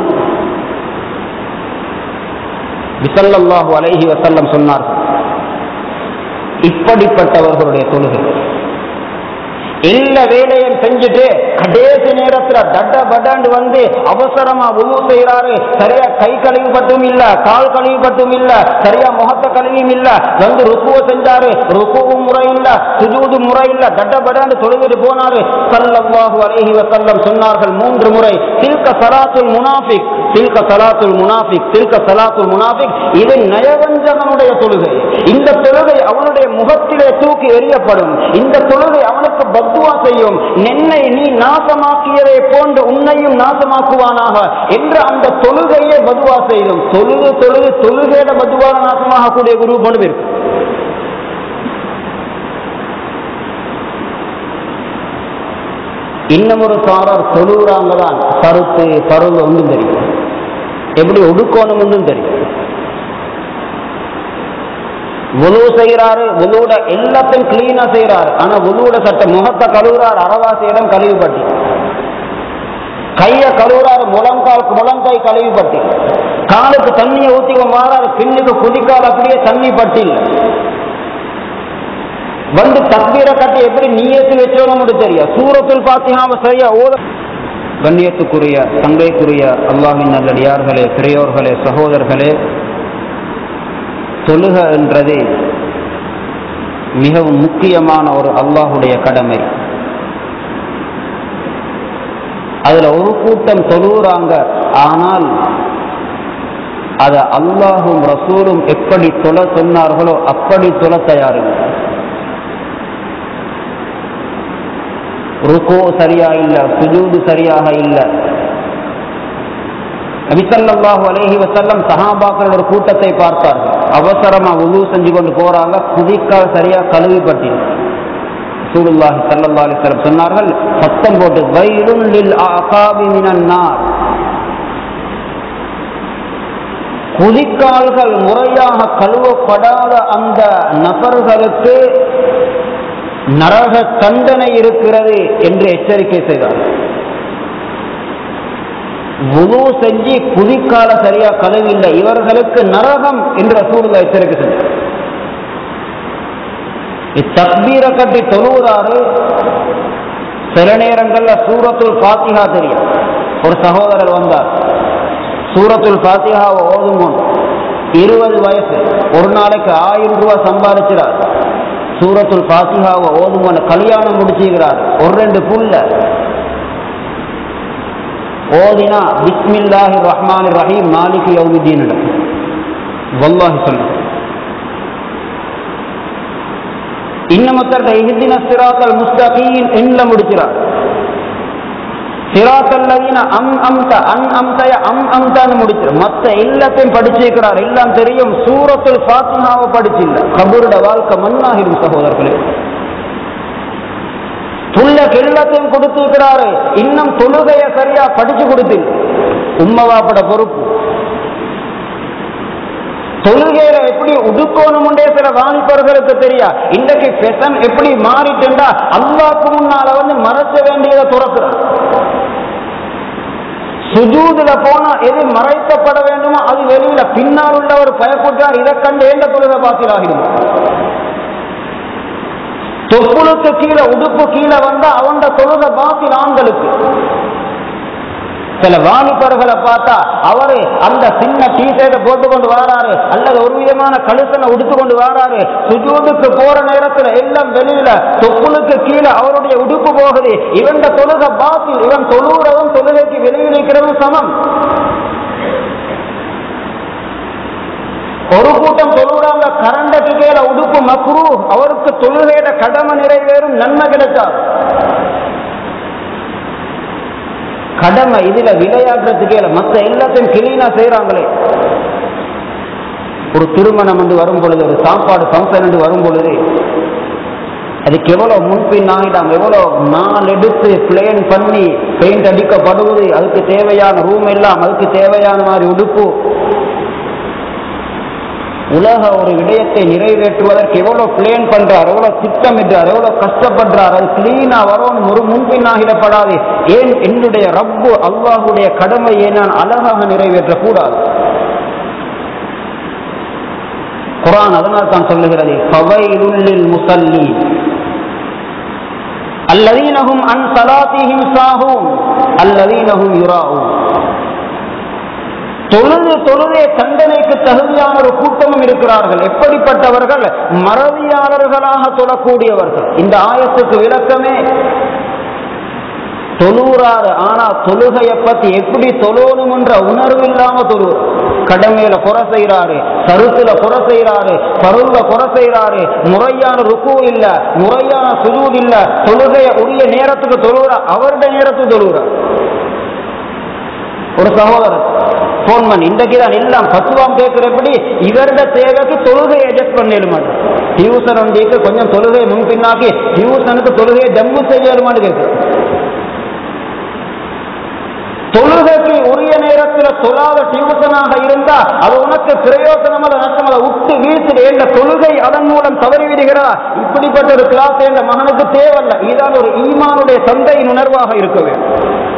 விசல்லாஹு அலைஹி வசல்லம் சொன்னார்கள் இப்படிப்பட்டவர்களுடைய தொழுகை எல்லா வேலையும் செஞ்சுட்டு கடைசி நேரத்துல தட்ட பட்டாண்டு வந்து அவசரமா உணவு செய்யறாரு சரியா கை கழுவி பட்டும் இல்ல கால் கழுவி பட்டும் இல்ல சரியா முகத்த கழுவியும் இல்ல வந்து ருக்குவ செஞ்சாரு ருக்குவும் முறை இல்ல சுஜூது முறை இல்ல தட்ட பட்டாண்டு தொழுவிட்டு போனாரு சல்லல்லாஹு அலைஹி வஸல்லம் சொன்னார்கள் மூன்று முறை தில்க சலாத்துல் முனாஃபிக் தில்க சலாத்துல் முனாஃபிக் தில்க சலாத்துல் முனாஃபிக் இது நயவஞ்சகனுடைய தொழுகை இந்த தொழுகை அவனுடைய முகத்திலே தூக்கி எறியப்படும் இந்த தொழுகை அவனுக்கு பத்துவா செய்யும் நென்னை நீ நாசமாக்கியதை போன்று உன்னையும் நாசமாக்குவானாக என்று அந்த தொழுகையை பதுவா செய்யும் தொழுது தொழுது தொழுகையில பதுவாக நாசமாக கூடிய குரு கொண்டு இருக்கு இன்னும் ஒரு சாரர் தொழுகிறாங்க தான் பருத்து பருவ ஒன்றும் தெரியும் எப்படி ஒடுக்கணும் ஒன்றும் தெரியும் உழு செய்யறாரு உழுவோட எல்லாத்தையும் கிளீனா செய்யறாரு ஆனா உழுவோட சட்ட முகத்தை கழுவுறாரு அரவாசி இடம் கழுவிப்பட்டி கைய கழுவுறாரு முழங்கால் முழங்கை கழுவிப்பட்டி காலுக்கு தண்ணியை ஊத்தி மாறாரு பின்னுக்கு குதிக்கால் அப்படியே தண்ணி பட்டி வந்து தக்பீரை கட்டி எப்படி நீயத்து வச்சோன்னு தெரியும் சூரத்தில் பாத்தியாம சரியா ஓத கண்ணியத்துக்குரிய தங்கைக்குரிய அல்லாஹின் நல்லடியார்களே பெரியோர்களே சகோதரர்களே தொழுக என்றது மிகவும் முக்கியமான ஒரு அல்லாஹுடைய கடமை அதுல ஒரு கூட்டம் தொழுகிறாங்க ஆனால் அதை அல்லாஹும் ரசூலும் எப்படி தொழ சொன்னார்களோ அப்படி தொழ தயாரில்லை ருக்கோ சரியா இல்ல சுஜூது சரியாக இல்லை நபிசல்லாஹு அலேஹி வசல்லம் சஹாபாக்கள் ஒரு கூட்டத்தை பார்த்தார்கள் அவசரமா உது செஞ்சு கொண்டு போறாங்க குதிக்கால் சரியா கழுவிப்பட்டி சூடுல்லாஹி சல்லா அலிஸ்லம் சொன்னார்கள் சத்தம் போட்டு வயிறும் லில் அகாபி மினன்னார் குதிக்கால்கள் முறையாக கழுவப்படாத அந்த நபர்களுக்கு நரக தண்டனை இருக்கிறது என்று எச்சரிக்கை செய்தார் உணவு செஞ்சு குதிக்கால சரியா கழுவில்லை இவர்களுக்கு நரகம் என்ற சூழ்நிலை எச்சரிக்கை செஞ்சார் இத்தக்பீரை கட்டி தொழுவதாறு சில நேரங்கள்ல சூரத்துல் பாத்திகா தெரியும் ஒரு சகோதரர் வந்தார் சூரத்துல் பாத்திகாவை ஓதும் இருபது வயசு ஒரு நாளைக்கு ஆயிரம் ரூபாய் சம்பாதிக்கிறார் சூரத்துல் பாத்திகாவை ஓதும் கல்யாணம் முடிச்சுக்கிறார் ஒரு ரெண்டு புள்ள ஓதினா பிஸ்மில்லாஹி ரஹ்மான் ரஹீம் மாலிக் யௌமிதீன் வல்லாஹி சொல்லு இன்னமத்தர் இஹ்தின சிராத்தல் முஸ்தகீம் எண்ல முடிக்கிறார் சிராத்தல்லதீன அம் அம்த அன் அம்தய அம் அம்தான்னு முடிச்சிரு மத்த எல்லாத்தையும் படிச்சிருக்கிறார் எல்லாம் தெரியும் சூரத்துல் ஃபாத்திமாவை படிச்சில்ல கபூருட வாழ்க்கை மண்ணாகிடும் சகோதரர்களே புள்ள கிள்ளத்தையும் கொடுத்திருக்கிறாரு இன்னும் தொழுகைய சரியா படிச்சு கொடுத்து உம்மவாப்பட பொறுப்பு தொழுகையில எப்படி உடுக்கணும்ன்றே சில வாலிபர்களுக்கு தெரியா இன்றைக்கு பெசன் எப்படி மாறிட்டுண்டா அல்லாக்கு முன்னால வந்து மறைச்ச வேண்டியதை துறக்கிறார் சுஜூதுல போனா எது மறைக்கப்பட வேண்டுமோ அது வெளியில பின்னால் உள்ளவர் பயப்பட்டார் இதை கண்டு எந்த தொழுகை பாத்திராகிடும் தொப்புளுக்கு கீழே உடுப்பு கீழே வந்தா அவங்க தொழுகை பாத்தில் ஆண்களுக்கு சில வாலிபர்களை பார்த்தா அவரு அந்த சின்ன டீ ஷர்ட்டை போட்டு கொண்டு வராரு அல்லது ஒரு விதமான கழுசனை உடுத்து கொண்டு வராரு சுஜூதுக்கு போற நேரத்துல எல்லாம் வெளியில தொப்புளுக்கு கீழே அவருடைய உடுப்பு போகுது இவன் தொழுகை பாத்தில் இவன் தொழுகிறதும் தொழுகைக்கு வெளியில் இருக்கிறதும் சமம் ஒரு கூட்டம் தொழுகிறாங்க கரண்டக்கு கீழே உடுப்பு மக்ரூ அவருக்கு தொழுகையிட கடமை நிறைவேறும் நன்மை கிடைச்சார் கடமை இதுல விளையாடுறதுக்கு இல்ல மத்த எல்லாத்தையும் கிளீனா செய்யறாங்களே ஒரு திருமணம் வந்து வரும் பொழுது ஒரு சாப்பாடு ஃபங்க்ஷன் வந்து வரும் பொழுது அதுக்கு எவ்வளவு முன்பின் ஆகிட்டாங்க எவ்வளவு நாள் எடுத்து பிளேன் பண்ணி பெயிண்ட் அடிக்கப்படுவது அதுக்கு தேவையான ரூம் எல்லாம் அதுக்கு தேவையான மாதிரி உடுப்பு உலக ஒரு விடயத்தை நிறைவேற்றுவதற்கு எவ்வளவு பிளேன் பண்றார் எவ்வளவு திட்டமிட்டார் எவ்வளவு கஷ்டப்படுறார் அது கிளீனா வரணும் ஒரு முன்பின்னாகிடப்படாது ஏன் என்னுடைய ரப்பு அல்லாஹுடைய கடமையை நான் அழகாக நிறைவேற்றக்கூடாது குரான் அதனால் தான் சொல்லுகிறது பவைலுள்ளில் முசல்லி அல்லதீனஹும் அன் சலாத்திஹிம் சாஹூன் அல்லதீனஹும் யுராவும் தொழுது தொழுதே தண்டனைக்கு தகுதியான ஒரு கூட்டமும் இருக்கிறார்கள் எப்படிப்பட்டவர்கள் மறதியாளர்களாக தொழக்கூடியவர்கள் இந்த ஆயத்துக்கு விளக்கமே தொழுறாரு ஆனா தொழுகையை பத்தி எப்படி தொழணும் என்ற உணர்வு இல்லாம தொழுகிறார் கடமையில குறை செய்யறாரு கருத்துல குறை செய்யறாரு பருவ குறை செய்யறாரு முறையான ருக்கு இல்ல முறையான சுஜூத் இல்ல தொழுகைய உரிய நேரத்துக்கு தொழுகிற அவருடைய நேரத்துக்கு தொழுகிறார் ஒரு சகோதரர் போன் பண்ணி இன்றைக்கு தான் எல்லாம் பத்துவாம் கேட்கிறபடி இவருடைய தேவைக்கு தொழுகையை அட்ஜஸ்ட் பண்ணிடுமாடு டியூசன் வண்டிக்கு கொஞ்சம் தொழுகையை முன்பின்னாக்கி டியூசனுக்கு தொழுகையை ஜம்மு செய்யலுமான்னு கேட்கிறோம் தொழுகைக்கு உரிய நேரத்தில் தொழாத டியூசனாக இருந்தா அது உனக்கு பிரயோசனம் அல்ல நஷ்டம் அதை விட்டு வீழ்த்து என்ற தொழுகை அதன் மூலம் தவறிவிடுகிறா இப்படிப்பட்ட ஒரு கிளாஸ் என்ற மகனுக்கு தேவையில்லை இதுதான் ஒரு ஈமானுடைய சந்தையின் உணர்வாக இருக்க வேண்டும்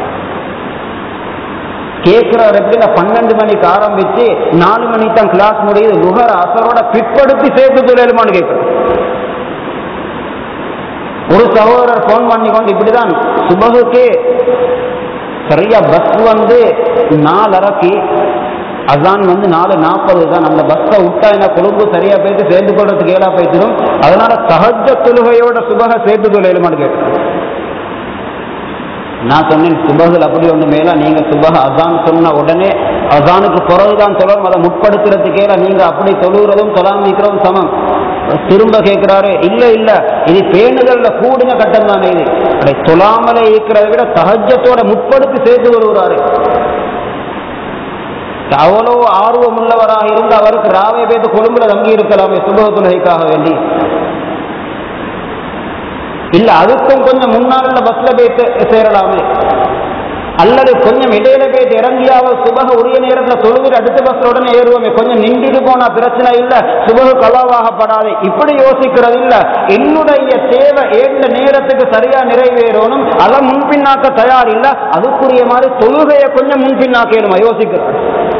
கேட்கிறவர் எப்படின்னா பன்னெண்டு மணிக்கு ஆரம்பிச்சு நாலு மணிக்கு தான் கிளாஸ் முடியுது நுகர அசரோட பிற்படுத்தி சேர்த்து தொழிலுமான்னு கேட்கிறோம் ஒரு சகோதரர் போன் பண்ணி கொண்டு இப்படிதான் சுபகுக்கு சரியா பஸ் வந்து நாலரைக்கு அதான் வந்து நாலு நாற்பது தான் அந்த பஸ்ஸை விட்டா என்ன கொழும்பு சரியா போயிட்டு சேர்ந்து கொள்றதுக்கு ஏழா போயிடும் அதனால சகஜ தொழுகையோட சுபக சேர்த்து தொழிலுமான்னு கேட்கிறேன் நான் சொன்னேன் சுபகுல் அப்படி ஒன்று மேல நீங்க சுபக அசான் சொன்ன உடனே அசானுக்கு பிறகுதான் தொழணும் அதை முற்படுத்துறதுக்கேல நீங்க அப்படி தொழுகிறதும் தொழாம நிற்கிறதும் சமம் திரும்ப கேட்கிறாரு இல்ல இல்ல இது பேணுதல்ல கூடின கட்டம் தானே இது அதை தொழாமலே இருக்கிறத விட சகஜத்தோட முற்படுத்தி சேர்த்து வருகிறாரு அவ்வளவு ஆர்வம் உள்ளவராக இருந்து அவருக்கு ராவை பேத்து கொழும்புல தங்கி இருக்கலாமே சுபக தொழுகைக்காக வேண்டி இல்ல அதுக்கும் கொஞ்சம் முன்னால பஸ்ல போயிட்டு சேரலாமே அல்லது கொஞ்சம் இடையில போயிட்டு இறங்கியாவது சுபக உரிய நேரத்தில் தொழுவிட்டு அடுத்த பஸ்ல உடனே ஏறுவோமே கொஞ்சம் நின்றுட்டு போனா பிரச்சனை இல்ல சுபக கலாவாகப்படாது இப்படி யோசிக்கிறது இல்ல என்னுடைய தேவை ஏற்ற நேரத்துக்கு சரியா நிறைவேறணும் அதை முன்பின்னாக்க தயார் இல்ல அதுக்குரிய மாதிரி தொழுகையை கொஞ்சம் முன்பின்னாக்கணுமா யோசிக்கிறார்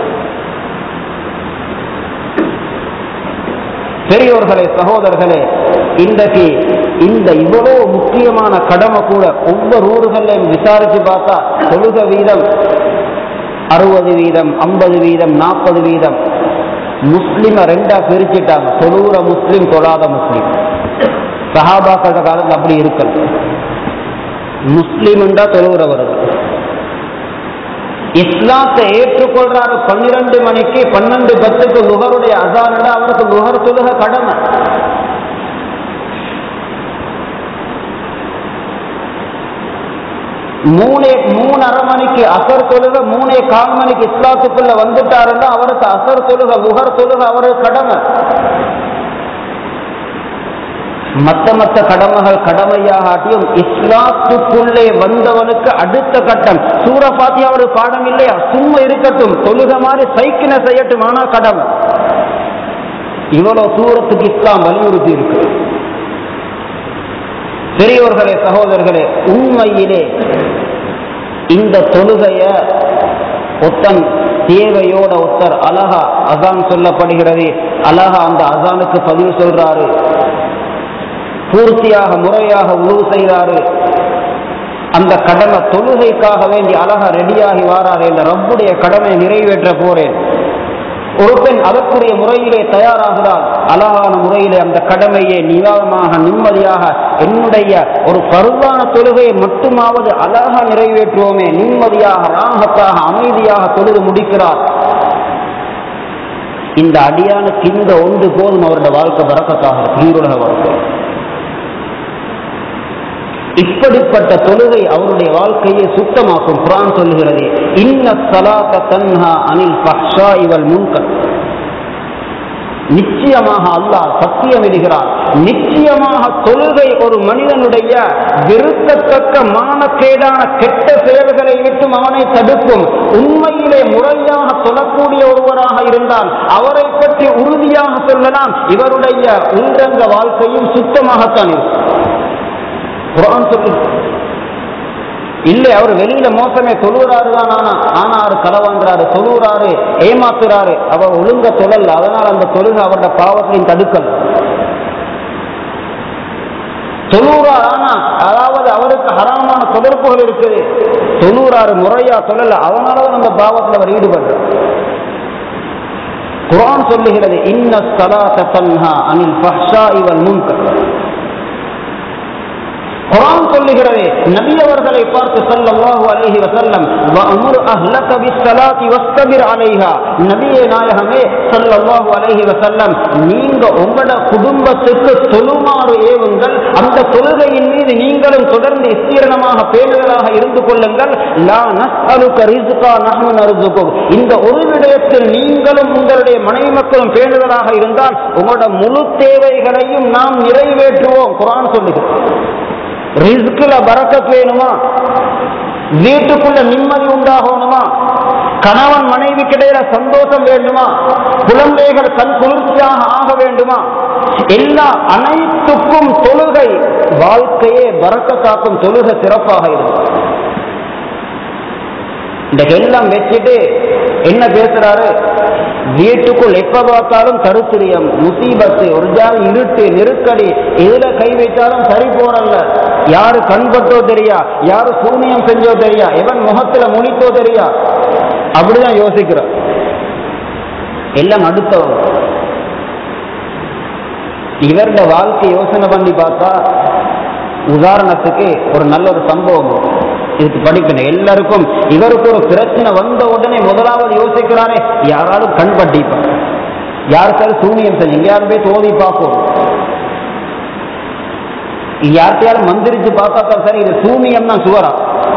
பெரியோர்களே சகோதரர்களே இன்றைக்கு இந்த இவ்வளவு முக்கியமான கடமை கூட ஒவ்வொரு ஊர்களையும் விசாரிச்சு பார்த்தா தொழுக வீதம் அறுபது வீதம் ஐம்பது வீதம் நாற்பது வீதம் முஸ்லிம ரெண்டா பிரிச்சுட்டாங்க தொழுகிற முஸ்லிம் தொழாத முஸ்லிம் சஹாபாக்கள காலத்தில் அப்படி இருக்கல் முஸ்லிம்ன்றா தொழுகிறவர்கள் இஸ்லாத்தை ஏற்றுக்கொள்றாரு பன்னிரண்டு மணிக்கு பன்னெண்டு பத்துக்கு லுகருடைய அசான் அவருக்கு லுகர் தொழுக கடமை மூணே மூணரை மணிக்கு அசர் தொழுக மூணே கால் மணிக்கு இஸ்லாத்துக்குள்ள வந்துட்டாருன்னா அவருக்கு அசர் தொழுக லுகர் தொழுக அவருக்கு கடமை மத்த மத்த கடமைகள் கடமையாகாட்டியும் இஸ்லாத்துக்குள்ளே வந்தவனுக்கு அடுத்த கட்டம் சூர பாத்தியா ஒரு பாடம் இல்லையா சும்மா இருக்கட்டும் தொழுக மாதிரி சைக்கிளை செய்யட்டும் ஆனா கடமை இவ்வளவு தூரத்துக்கு இஸ்லாம் வலியுறுத்தி இருக்கு பெரியோர்களே சகோதரர்களே உண்மையிலே இந்த தொழுகைய ஒத்தன் தேவையோட ஒத்தர் அழகா அசான் சொல்லப்படுகிறது அழகா அந்த அசானுக்கு பதிவு சொல்றாரு பூர்த்தியாக முறையாக உணவு செய்கிறாரு அந்த கடமை தொழுகைக்காக வேண்டி அழகா ரெடியாகி வாராரு இந்த ரப்புடைய கடமை நிறைவேற்ற போறேன் ஒரு பெண் அதற்குரிய முறையிலே தயாராகிறாள் அழகான முறையிலே அந்த கடமையை நிதானமாக நிம்மதியாக என்னுடைய ஒரு பருவான தொழுகையை மட்டுமாவது அழகா நிறைவேற்றுவோமே நிம்மதியாக ராகத்தாக அமைதியாக தொழுது முடிக்கிறார் இந்த அடியானுக்கு இந்த ஒன்று போதும் அவருடைய வாழ்க்கை பறக்கத்தாக உயிருலக வாழ்க்கை இப்படிப்பட்ட தொழுகை அவருடைய வாழ்க்கையை சுத்தமாக்கும் குரான் சொல்லுகிறது இன்ன சலாத்த தன்ஹா அனில் ஃபஹ்ஷா இவல் முன்கர் நிச்சயமாக அல்லாஹ் சத்தியம் இடுகிறார் நிச்சயமாக தொழுகை ஒரு மனிதனுடைய விருத்தத்தக்க மானக்கேடான கெட்ட செயல்களை விட்டும் அவனை தடுக்கும் உண்மையிலே முறையாக சொல்லக்கூடிய ஒருவராக இருந்தால் அவரை பற்றி உறுதியாக சொல்லலாம் இவருடைய உள்ளங்க வாழ்க்கையும் சுத்தமாகத்தான் இருக்கும் குரான் சொல்லு இல்லை அவர் வெளியில மோசமே தொழுகிறாரு தான் ஆனா ஆனா அவர் களவாங்கிறாரு தொழுகிறாரு ஏமாத்துறாரு அவர் ஒழுங்க தொழல் அதனால் அந்த தொழுகை அவருடைய பாவத்தையும் தடுக்கல் தொழுகிறார் ஆனா அதாவது அவருக்கு ஹராமான தொடர்புகள் இருக்குது தொழுகிறாரு முறையா தொழல அதனாலதான் அந்த பாவத்தில் அவர் ஈடுபடுறார் குரான் சொல்லுகிறது இன்ன சலாத்த தன்ஹா அனில் ஃபஹ்ஷா இவல் முன்கர் குரான் சொல்லுகிறது நபி அவர்களை பார்த்து ஸல்லல்லாஹு அலைஹி வஸல்லம் வஅமுர் அஹ்லக பிஸ்ஸலாத்தி வஸ்தபிர் அலைஹா நபியே நாயகமே ஸல்லல்லாஹு அலைஹி வஸல்லம் நீங்க உங்களோட குடும்பத்துக்கு தொழுமாறு ஏவுங்கள் அந்த தொழுகையின் மீது நீங்களும் தொடர்ந்து விஸ்தீரணமாக பேணுதலாக இருந்து கொள்ளுங்கள் லா நஸ்அலுக ரிஸ்கா நஹ்னு நர்சுகும் இந்த ஒரு விடயத்தில் நீங்களும் உங்களுடைய மனைவி மக்களும் பேணுதலாக இருந்தால் உங்களோட முழு தேவைகளையும் நாம் நிறைவேற்றுவோம் குரான் சொல்லுகிறது ரிஸ்குல பறக்கத் வேணுமா வீட்டுக்குள்ள நிம்மதி உண்டாகணுமா கணவன் மனைவி கிடையில சந்தோஷம் வேண்டுமா குழந்தைகள் கண் குளிர்ச்சியாக ஆக வேண்டுமா எல்லா அனைத்துக்கும் தொழுகை வாழ்க்கையே பறக்கத்தாக்கும் தொழுகை சிறப்பாக இருக்கும் இந்த எல்லாம் வச்சுட்டு என்ன பேசுறாரு வீட்டுக்குள் எப்ப பார்த்தாலும் கருத்திரியம் முசீபத்து ஒரு ஜாதி இருட்டு நெருக்கடி எதுல கை வைத்தாலும் சரி போறல்ல யாரு கண்பட்டோ தெரியா யாரு சூனியம் செஞ்சோ தெரியா எவன் முகத்துல முழித்தோ தெரியா அப்படிதான் யோசிக்கிறார் எல்லாம் அடுத்தவங்க இவருடைய வாழ்க்கை யோசனை பண்ணி பார்த்தா உதாரணத்துக்கு ஒரு நல்ல ஒரு சம்பவம் இதுக்கு படிக்கணும் எல்லாருக்கும் இவருக்கு ஒரு பிரச்சனை வந்த உடனே முதலாவது யோசிக்கிறாரே யாராலும் கண் பட்டிப்பார் யாருக்காவது சூனியம் செய்யும் எங்கேயாரும் போய் தோதி பார்ப்போம் யார்கிட்டயாலும் மந்திரிச்சு பார்த்தா தான் சரி இது சூனியம் தான் சுவரா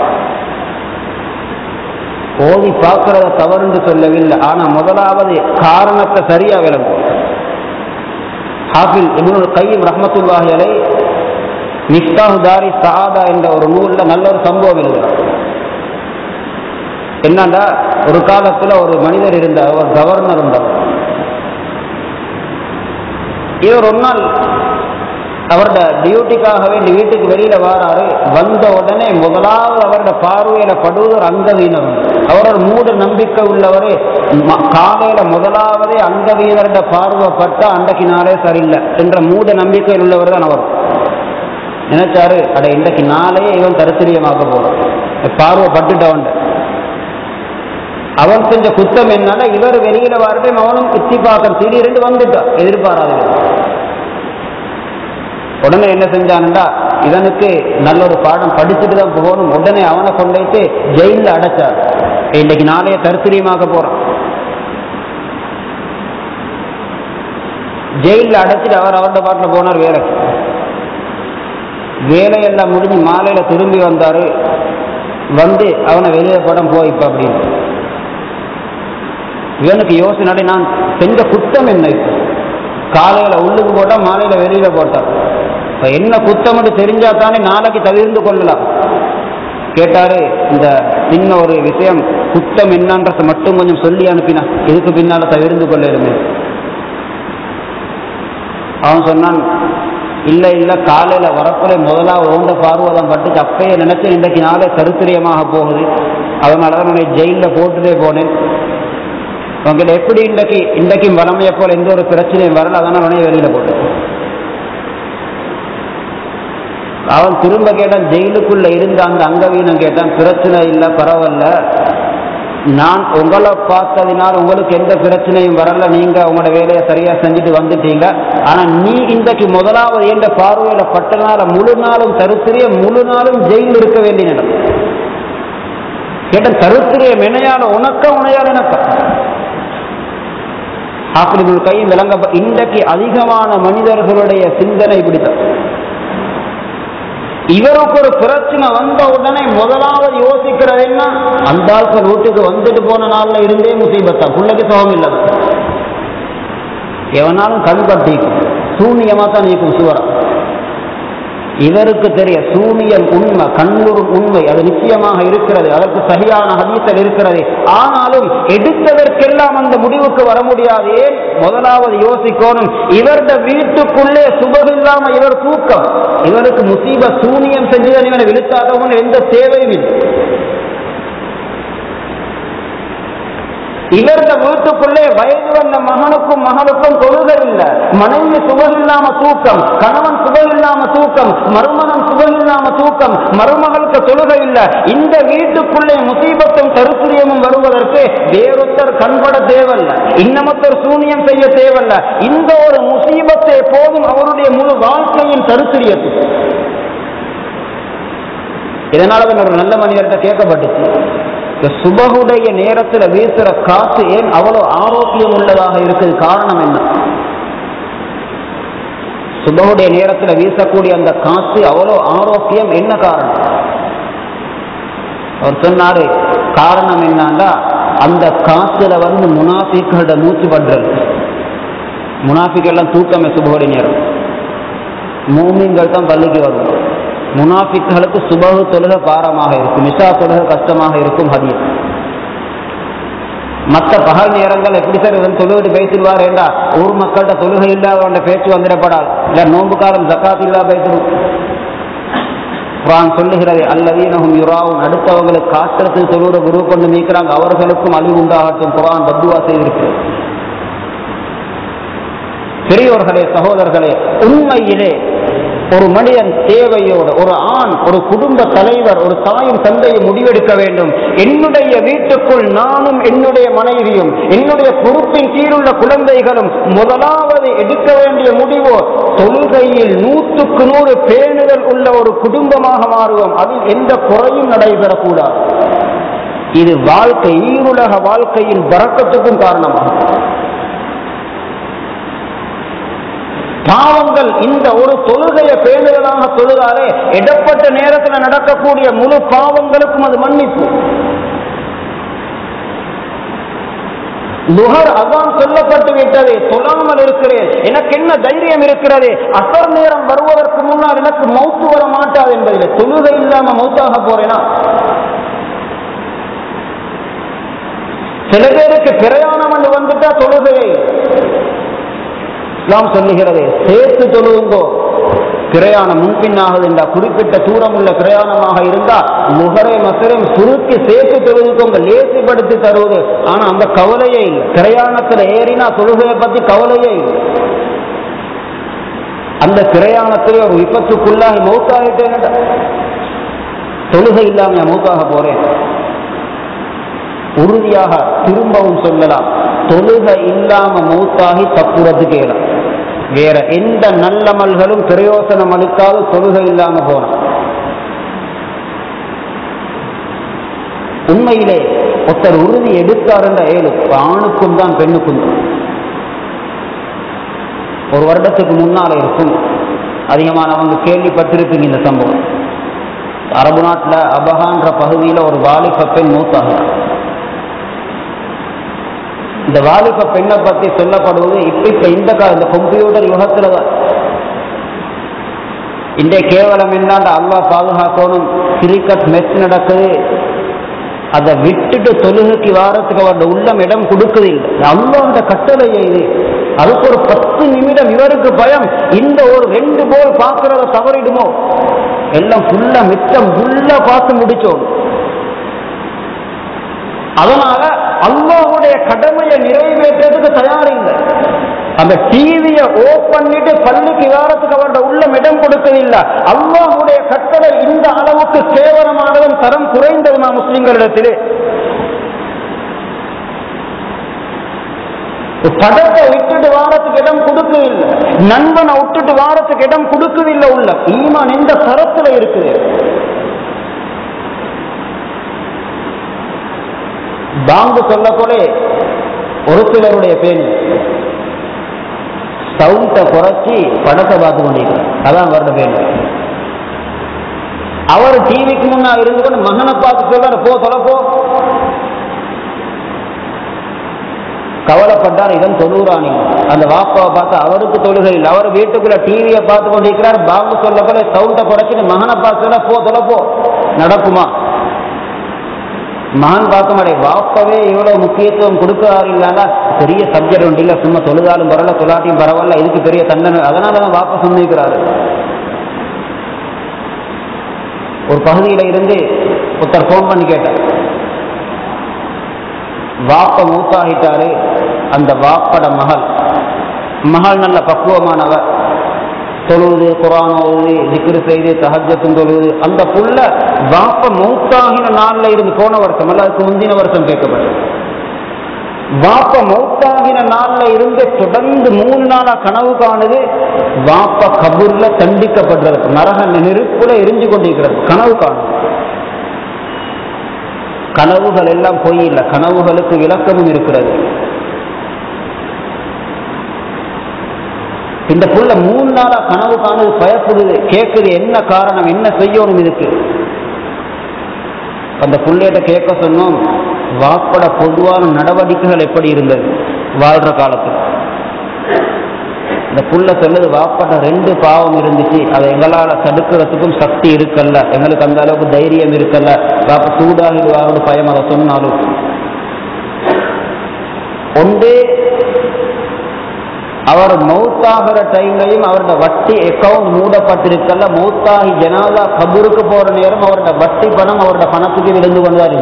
ஓதி பார்க்கறத தவறுன்னு சொல்லவில்லை ஆனா முதலாவது காரணத்தை சரியா விளங்கும் ஹாஃபில் இப்னுல் கையம் ரஹமத்துல்லாஹி அலை மிஃப்தாஹு தாரி சாதா என்ற ஒரு நூல்ல நல்ல ஒரு சம்பவம் எழுதுறார் என்னண்டா ஒரு காலத்துல ஒரு மனிதர் இருந்தார் ஒரு கவர்னர் இருந்தார் இவர் ஒரு நாள் அவரோட டியூட்டிக்காக வேண்டி வீட்டுக்கு வெளியில வாராரு வந்த உடனே முதலாவது அவரோட பார்வையில படுவதர் அங்கவீனர் அவரோட மூட நம்பிக்கை உள்ளவரே ம- காலையில முதலாவதே அங்கவீனரோட பார்வை பட்டா அன்றைக்கு நாளே சரியில்லை என்ற மூட நம்பிக்கையில் உள்ளவர் தான் அவர் நினைச்சாரு அட இன்றைக்கு நாளே இவன் தரித்திரியமாக போறான் பார்வை பட்டுட்டவன் அவன் செஞ்ச குத்தம் என்னன்னா இவர் வெளியில வரட்டும் அவனும் குத்தி பார்க்க திடீரென்று வந்துட்டான் எதிர்பாராத உடனே என்ன செஞ்சானுண்டா இவனுக்கு நல்ல ஒரு பாடம் படிச்சுட்டு தான் போகணும் உடனே அவனை கொண்டுட்டு ஜெயிலில் அடைச்சார் இன்னைக்கு நாளைய தருத்திரியமாக போறான் ஜெயிலில் அடைச்சிட்டு அவர் அவரோட பாட்டில் போனார் வேலைக்கு வேலையெல்லாம் முடிஞ்சு மாலையில திரும்பி வந்தாரு வந்து அவனை வெளியே படம் போ இப்ப அப்படின்னு இவனுக்கு யோசனை நான் செஞ்ச குத்தம் என்ன இப்போ காலையில உள்ளுக்கு போட்டா மாலையில வெளியில போட்டான் இப்ப என்ன குத்தம் தெரிஞ்சா தானே நாளைக்கு தவிர்ந்து கொள்ளலாம் கேட்டாரு இந்த சின்ன ஒரு விஷயம் குத்தம் என்னன்றத மட்டும் கொஞ்சம் சொல்லி அனுப்பினா இதுக்கு பின்னால தவிர்ந்து கொள்ளிடுமே அவன் சொன்னான் இல்ல இல்ல காலையில வரப்புல முதலா ஓண்ட பார்வதம் பட்டுச்சு அப்பயே நினைச்சேன் இன்றைக்கு நாளே கருத்திரியமாக போகுது அதனாலதான் உன்னை ஜெயில போட்டுட்டே போனேன் உங்ககிட்ட எப்படி இன்றைக்கு இன்றைக்கும் வளமையை போல எந்த ஒரு பிரச்சனையும் வரல அதனால உடனே வெளியில போட்டேன் அவன் திரும்ப கேட்டான் ஜெயிலுக்குள்ள இருந்த அந்த அங்கவீனம் கேட்டான் பிரச்சனை இல்லை பரவாயில்ல நான் உங்களை பார்த்ததினால் உங்களுக்கு எந்த பிரச்சனையும் வரல நீங்க உங்களோட வேலையை சரியா செஞ்சுட்டு வந்துட்டீங்க ஆனா நீ இன்றைக்கு முதலாவது என்ற பார்வையில பட்டனால முழு நாளும் தருத்திரிய முழு நாளும் ஜெயில் இருக்க வேண்டிய நிலம் கேட்ட தருத்திரிய மெனையால உனக்க உனையால் எனக்கா ஆப்பிரிகள் கை விளங்க இன்றைக்கு அதிகமான மனிதர்களுடைய சிந்தனை இப்படித்தான் இவருக்கு ஒரு பிரச்சனை வந்த உடனே முதலாவது யோசிக்கிறது என்ன அந்த ஆட்கள் வீட்டுக்கு வந்துட்டு போன நாள்ல இருந்தே முசீபத்தா பிள்ளைக்கு சோகம் இல்லை எவனாலும் கண் பட்டிக்கும் சூன்யமா தான் நீக்கும் சுவரம் இவருக்கு தெரிய சூனியம் உண்மை கண்ணூரும் உண்மை அது நிச்சயமாக இருக்கிறது அதற்கு சரியான ஹதீசல் இருக்கிறது ஆனாலும் எடுத்ததற்கெல்லாம் அந்த முடிவுக்கு வர முடியாது ஏன் முதலாவது யோசிக்கணும் இவருடைய வீட்டுக்குள்ளே சுபமில்லாம இவர் தூக்கம் இவருக்கு முசீப சூனியம் செஞ்சுதான் இவனை விழுத்தாகவும் எந்த தேவையும் இல்லை இவருடைய வீட்டுக்குள்ளே வயது வந்த மகனுக்கும் மகளுக்கும் தொழுகை இல்லை மனைவி சுபமில்லாம தூக்கம் கணவன் சுபமில்லாம தூக்கம் மருமகன் சுபமில்லாம தூக்கம் மருமகளுக்கு தொழுகை இல்லை இந்த வீட்டுக்குள்ளே முசீபத்தும் கருத்துரியமும் வருவதற்கு வேறொத்தர் கண்பட தேவல்ல இன்னமொத்தர் சூனியம் செய்ய தேவல்ல இந்த ஒரு முசீபத்தை போதும் அவருடைய முழு வாழ்க்கையின் கருத்துரியத்துக்கு இதனால தான் ஒரு நல்ல மனிதர்கிட்ட கேட்கப்பட்டுச்சு இந்த சுபகுடைய நேரத்தில் வீசுற காசு ஏன் அவ்வளவு ஆரோக்கியம் உள்ளதாக இருக்குது காரணம் என்ன சுபகுடைய நேரத்தில் வீசக்கூடிய அந்த காசு அவ்வளவு ஆரோக்கியம் என்ன காரணம் அவர் சொன்னாரு காரணம் என்னன்னா அந்த காசுல வந்து முனாஃபிக்களோட மூச்சு படுறது முனாஃபிக்கெல்லாம் தூக்கமே சுபகுடைய நேரம் மூமிங்கள் தான் பள்ளிக்கு வரும் முனாஃபிக்களுக்கு சுபகு தொழுக பாரமாக இருக்கும் மிஷா தொழுக கஷ்டமாக இருக்கும் ஹதீஸ் மற்ற பகல் நேரங்கள் எப்படி சார் இவன் தொழுகிட்டு பேசிடுவார் ஏண்டா ஊர் மக்கள்கிட்ட தொழுகை இல்லாதவன் பேச்சு வந்துடப்படாது இல்ல நோன்பு காலம் ஜக்காத் இல்லா பேசிடும் குரான் சொல்லுகிறது அல்லதீனகும் யுராவும் அடுத்தவங்களுக்கு காத்திரத்தில் தொழுகிற குரு கொண்டு நீக்கிறாங்க அவர்களுக்கும் அழிவு உண்டாகட்டும் குரான் பத்துவா செய்திருக்கு பெரியோர்களே சகோதரர்களே உண்மையிலே ஒரு மனிதன் தேவையோடு ஒரு ஆண் ஒரு குடும்ப தலைவர் ஒரு தாயும் தந்தையும் முடிவெடுக்க வேண்டும் என்னுடைய வீட்டுக்குள் நானும் என்னுடைய மனைவியும் என்னுடைய பொறுப்பின் கீழுள்ள குழந்தைகளும் முதலாவது எடுக்க வேண்டிய முடிவோ தொழுகையில் நூற்றுக்கு நூறு பேணுதல் உள்ள ஒரு குடும்பமாக மாறுவோம் அதில் எந்த குறையும் நடைபெறக்கூடாது இது வாழ்க்கை ஈருலக வாழ்க்கையின் வரக்கத்துக்கும் காரணமாகும் பாவங்கள் இந்த ஒரு தொழுகையை பேணுதலாக தொழுதாலே இடப்பட்ட நேரத்தில் நடக்கக்கூடிய முழு பாவங்களுக்கும் அது மன்னிப்பு நுகர் அதான் சொல்லப்பட்டு விட்டது தொழாமல் இருக்கிறேன் எனக்கு என்ன தைரியம் இருக்கிறது அசர் நேரம் வருவதற்கு முன்னால் எனக்கு மௌத்து வர மாட்டாது என்பதில் தொழுகை இல்லாம மௌத்தாக போறேனா சில பேருக்கு பிரயாணம் என்று வந்துட்டா தொழுகையை இஸ்லாம் சொல்லுகிறது சேர்த்து தொழுவுங்கோ பிரயாணம் முன்பின்னாகுது என்ற குறிப்பிட்ட தூரம் உள்ள பிரயாணமாக இருந்தா முகரை மசரையும் சுருக்கி சேர்த்து தொழுதுக்கோங்க லேசிப்படுத்தி தருவது ஆனா அந்த கவலையே இல்லை பிரயாணத்துல ஏறினா தொழுகையை பத்தி கவலையே இல்லை அந்த பிரயாணத்திலே ஒரு விபத்துக்குள்ளாகி மௌத்தாகிட்டேன் தொழுகை இல்லாம மௌத்தாக போறேன் உறுதியாக திரும்பவும் சொல்லலாம் தொழுகை இல்லாம மௌத்தாகி தப்புறது கேளாம் வேற எந்த நல்லமல்களும் பிரயோசனம் அளிக்காது தொழுகை இல்லாம போனான் உண்மையிலே ஒருத்தர் உறுதி எடுத்தார் என்ற ஏழு ஆணுக்கும் தான் பெண்ணுக்கும் தான் ஒரு வருடத்துக்கு முன்னால இருக்கும் அதிகமானவங்க கேள்விப்பட்டிருப்பீங்க இந்த சம்பவம் அரபு நாட்டில் அபஹான்ற பகுதியில் ஒரு வாலிப பெண் மூத்தாக இந்த வாலிப பெண்ணை பற்றி சொல்லப்படுவது இப்ப இப்ப இந்த கால இந்த கம்ப்யூட்டர் யுகத்துல தான் இன்றைய கேவலம் என்னண்ட அல்லா பாதுகாக்கணும் கிரிக்கெட் மெச் நடக்குது அதை விட்டுட்டு தொழுகைக்கு வாரத்துக்கு அவருடைய உள்ளம் இடம் கொடுக்குது இல்லை அவ்வளோ அந்த கட்டளையை இது அதுக்கு ஒரு பத்து நிமிடம் இவருக்கு பயம் இந்த ஒரு ரெண்டு போல் பார்க்கறத தவறிடுமோ எல்லாம் ஃபுல்லா மிச்சம் ஃபுல்லா பார்த்து முடிச்சோம் அதனால அல்லாஹுடைய கடமையை நிறைவேற்றதுக்கு தயார் இல்லை அந்த டிவியை ஓப் பண்ணிட்டு பள்ளிக்கு வாரத்துக்கு அவருடைய உள்ளம் இடம் கொடுக்கவில்லை அல்லாஹுடைய கட்டளை இந்த அளவுக்கு கேவலமானதும் தரம் குறைந்ததுமா முஸ்லிம்களிடத்திலே படத்தை விட்டுட்டு வாரத்துக்கு இடம் கொடுக்கவில்லை நண்பனை விட்டுட்டு வாரத்துக்கு இடம் கொடுக்கவில்லை உள்ள ஈமான் எந்த தரத்துல இருக்குது பாங்கு சொல்ல போல ஒரு சிலருடைய பேணி சவுண்டை குறைச்சி படத்தை பார்த்து கொண்டிருக்கிறார் அதான் அவரோட பேணி அவர் டிவிக்கு முன்னா இருந்து கொண்டு மகனை பார்த்து சொல்றாரு போ தொலைப்போ கவலைப்பட்டார் இவன் தொழுகிறானி அந்த வாப்பாவை பார்த்து அவருக்கு தொழுகை இல்லை அவர் வீட்டுக்குள்ள டிவியை பார்த்து கொண்டிருக்கிறார் பாபு சொல்ல போல சவுண்டை குறைச்சிட்டு மகனை பார்த்து போ தொலைப்போ நடக்குமா மகன் பார்க்க மாட்டேன் வாப்பவே இவ்வளவு முக்கியத்துவம் கொடுக்கிறாரு இல்லைன்னா பெரிய சப்ஜெக்ட் ஒன்று இல்லை சும்மா தொழுதாலும் பரவாயில்ல தொழாட்டியும் பரவாயில்ல இதுக்கு பெரிய தண்டனை அதனால தான் வாப்ப சந்திக்கிறாரு ஒரு பகுதியில இருந்து ஒருத்தர் ஃபோன் பண்ணி கேட்டார் வாப்ப மூத்தாகிட்டாரு அந்த வாப்பட மகள் மகள் நல்ல பக்குவமானவர் தொழுவது குரான் ஓதுது திக்ரு செய்து தஹஜத்தும் தொழுவது அந்த புள்ள வாப்ப மௌத்தாகின நாள்ல இருந்து போன வருஷம் அல்ல அதுக்கு முந்தின வருஷம் கேட்கப்பட்டது வாப்ப மௌத்தாகின நாள்ல இருந்து தொடர்ந்து மூணு நாளா கனவு காணுது வாப்ப கபூர்ல தண்டிக்கப்படுறது நரக நெருப்புல எரிஞ்சு கொண்டிருக்கிறது கனவு காணும் கனவுகள் எல்லாம் பொய் இல்லை கனவுகளுக்கு விளக்கமும் இருக்கிறது இந்த புள்ள மூணு நாளா கனவு காணுது பயப்படுது கேட்குது என்ன காரணம் என்ன செய்யணும் இதுக்கு அந்த புள்ளையிட்ட கேட்க சொன்னோம் வாப்பட பொதுவான நடவடிக்கைகள் எப்படி இருந்தது வாழ்ற காலத்தில் இந்த புள்ள சொல்லுது வாப்பட ரெண்டு பாவம் இருந்துச்சு அதை எங்களால் தடுக்கிறதுக்கும் சக்தி இருக்கல்ல எங்களுக்கு அந்த அளவுக்கு தைரியம் இருக்கல்ல வாப்ப சூடாகிடுவாரோட பயம் அதை சொன்னாலும் ஒன்று அவர் மௌத்தாகிற டைம்லையும் அவரோட வட்டி அக்கௌண்ட் மூடப்பட்டிருக்கல மௌத்தாகி ஜனாதா கபூருக்கு போற நேரம் அவரோட வட்டி பணம் அவரோட பணத்துக்கு விழுந்து கொண்டாரு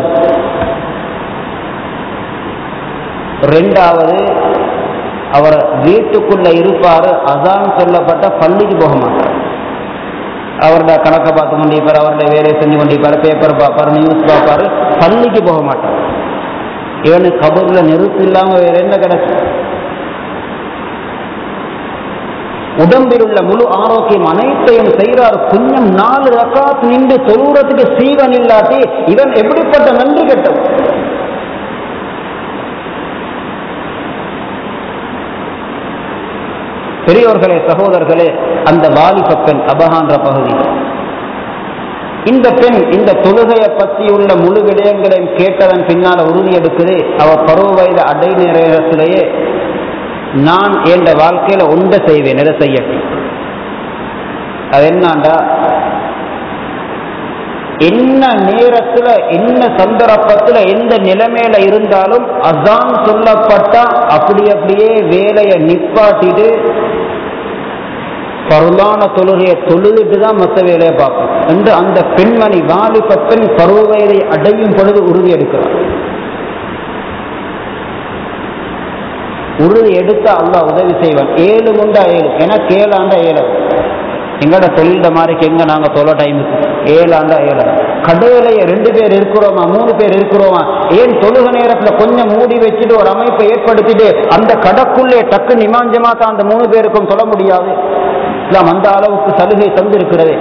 ரெண்டாவது அவர் வீட்டுக்குள்ள இருப்பாரு அதான் சொல்லப்பட்ட பள்ளிக்கு போக மாட்டார் அவரோட கணக்கை பார்த்து கொண்டிருப்பார் அவருடைய வேலையை செஞ்சு கொண்டிருப்பார் பேப்பர் பார்ப்பார் நியூஸ் பார்ப்பாரு பள்ளிக்கு போக மாட்டார் இவனுக்கு கபூர்ல நெருப்பு இல்லாம வேற என்ன கிடைக்கும் உடம்பில் உள்ள முழு ஆரோக்கியம் அனைத்தையும் செய்கிறார் கொஞ்சம் நாலு ரக்காத் நின்று தொழுறதுக்கு சீவன் இல்லாட்டி இவன் எப்படிப்பட்ட நன்றி கெட்டவன் பெரியோர்களே சகோதரர்களே அந்த வாலிப பெண் அபகான்ற பகுதி இந்த பெண் இந்த தொழுகையை பற்றி உள்ள முழு விடயங்களையும் கேட்டதன் பின்னால உறுதி எடுக்குது அவ பருவ வயது அடை நேரத்திலேயே நான் என்ற வாழ்க்கையில உண்ட செய்வேன் எதை செய்யட்டும் அது என்னாண்டா என்ன நேரத்துல என்ன சந்தர்ப்பத்துல எந்த நிலைமையில இருந்தாலும் அதான் சொல்லப்பட்டா அப்படி அப்படியே வேலையை நிப்பாட்டிட்டு பருளான தொழுகையை தொழுதுட்டு தான் மற்ற வேலையை பார்க்கும் என்று அந்த பெண்மணி வாலிப பெண் பருவ வயதை அடையும் பொழுது உறுதி எடுக்கிறார் உறுதி எடுத்தா அல்லா உதவி செய்வான் ஏழு உண்டா ஏழு எனக்கு ஏழாண்டா ஏழு எங்கட தொழில மாதிரிக்கு எங்க நாங்க தொலை டைமுக்கு ஏழாண்டா ஏழா கடையிலேயே ரெண்டு பேர் இருக்கிறோமா மூணு பேர் இருக்கிறோமா ஏன் தொழுக நேரத்துல கொஞ்சம் மூடி வச்சுட்டு ஒரு அமைப்பை ஏற்படுத்திட்டு அந்த கடைக்குள்ளே டக்கு நிமாஞ்சமா தான் அந்த மூணு பேருக்கும் சொல்ல முடியாது இஸ்லாம் அந்த அளவுக்கு சலுகை தந்திருக்கிறது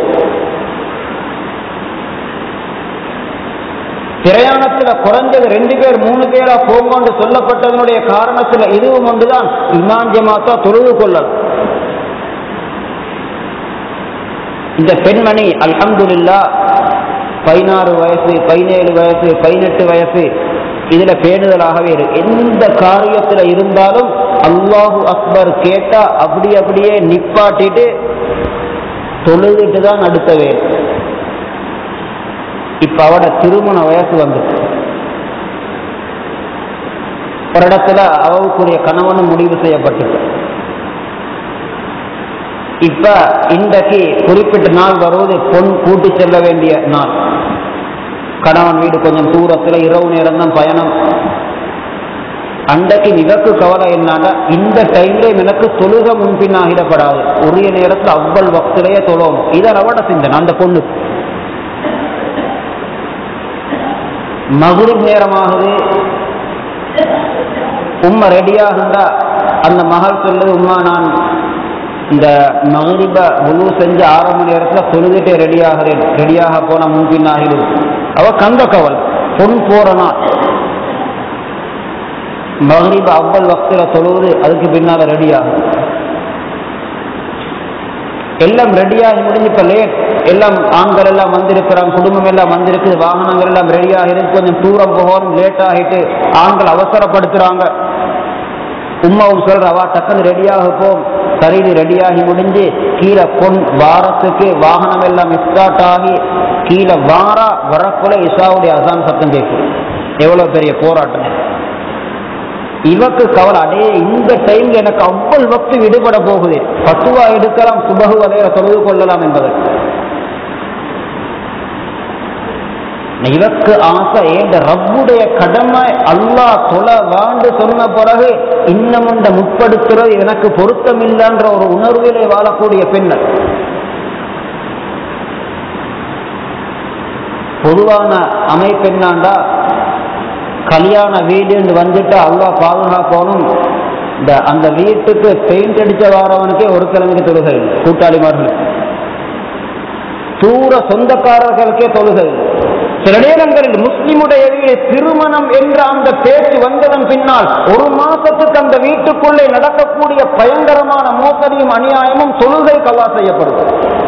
பிரயாணத்துல குறைஞ்சது ரெண்டு பேர் மூணு பேரா போங்கன்னு சொல்லப்பட்டதனுடைய காரணத்துல இதுவும் ஒன்றுதான் இமான் ஜமாத்தா தொழுது கொள்ளல் இந்த பெண்மணி அல்ஹம்துலில்லா பதினாறு வயசு பதினேழு வயசு பதினெட்டு வயசு இதுல பேணுதலாகவே இருக்கு எந்த காரியத்துல இருந்தாலும் அல்லாஹு அக்பர் கேட்டா அப்படி அப்படியே நிப்பாட்டிட்டு தொழுதுட்டு தான் அடுத்த வேலை இப்ப அவட திருமண வயசு வந்துச்சு ஒரு இடத்துல அவவுக்குரிய கணவனும் முடிவு செய்யப்பட்டது இப்ப இன்றைக்கு குறிப்பிட்ட நாள் வருவது பொன் கூட்டி செல்ல வேண்டிய நாள் கணவன் வீடு கொஞ்சம் தூரத்துல இரவு நேரம் தான் பயணம் அன்றைக்கு இவக்கு கவலை என்னன்னா இந்த டைம்ல எனக்கு தொழுக முன்பின்னாகிடப்படாது உரிய நேரத்தில் அவ்வளவு வக்திலேயே தொழணும் இதை அவட சிந்தனை அந்த பொண்ணுக்கு மகுரிப் நேரமாகுது உம்மா ரெடியாகுண்டா அந்த மகள் சொல்லுது உம்மா நான் இந்த மகரிப முழு செஞ்சு ஆறு மணி நேரத்துல தொழுதுட்டே ரெடி ஆகிறேன் ரெடியாக போன முன்பின் ஆகிடும் அவ கந்த கவல் பொன் போற நாள் மகரிப அவ்வள் வக்தில தொழுவது அதுக்கு பின்னால ரெடி ஆகும் எல்லாம் ரெடியாகி முடிஞ்சு இப்ப லேட் எல்லாம் ஆண்கள் எல்லாம் வந்திருக்கிறாங்க குடும்பம் எல்லாம் வந்திருக்குது வாகனங்கள் எல்லாம் ரெடியாக இருக்கு கொஞ்சம் தூரம் போகணும் லேட் ஆகிட்டு ஆண்கள் அவசரப்படுத்துறாங்க உம்மாவும் சொல்றவா டக்குன்னு ரெடியாக போம் சரிது ரெடியாகி முடிஞ்சு கீழே பொன் வாரத்துக்கு வாகனம் எல்லாம் ஸ்டார்ட் ஆகி கீழே வாரா வரக்குள்ள இஷாவுடைய அசான் சத்தம் கேட்கும் எவ்வளவு பெரிய போராட்டம் இவக்கு கவலை அடே இந்த டைம்ல எனக்கு அவ்வளவு வக்து விடுபட போகுது பத்துவா எடுக்கலாம் சுபகு வகையில தொழுது கொள்ளலாம் என்பதற்கு இவக்கு ஆசை ஏண்ட ரப்புடைய கடமை அல்லாஹ் தொலை வாண்டு சொன்ன பிறகு இன்னும் இந்த முற்படுத்துறது எனக்கு பொருத்தமில்லைன்ற ஒரு உணர்விலே வாழக்கூடிய பெண்ணர் பொதுவான அமைப்பெண்ணாண்டா கல்யாண வீடுன்னு வந்துட்டு அல்லாஹ் பாதுகாக்கணும் இந்த அந்த வீட்டுக்கு பெயிண்ட் அடிச்ச வாரவனுக்கே ஒரு கிழமைக்கு தொழுகை இல்லை கூட்டாளிமார்கள் தூர சொந்தக்காரர்களுக்கே தொழுகை இல்லை சில நேரங்களில் முஸ்லிமுடைய வீடு திருமணம் என்ற அந்த பேச்சு வந்ததன் பின்னால் ஒரு மாசத்துக்கு அந்த வீட்டுக்குள்ளே நடக்கக்கூடிய பயங்கரமான மோசடியும் அநியாயமும் தொழுகை கல்லா செய்யப்படுது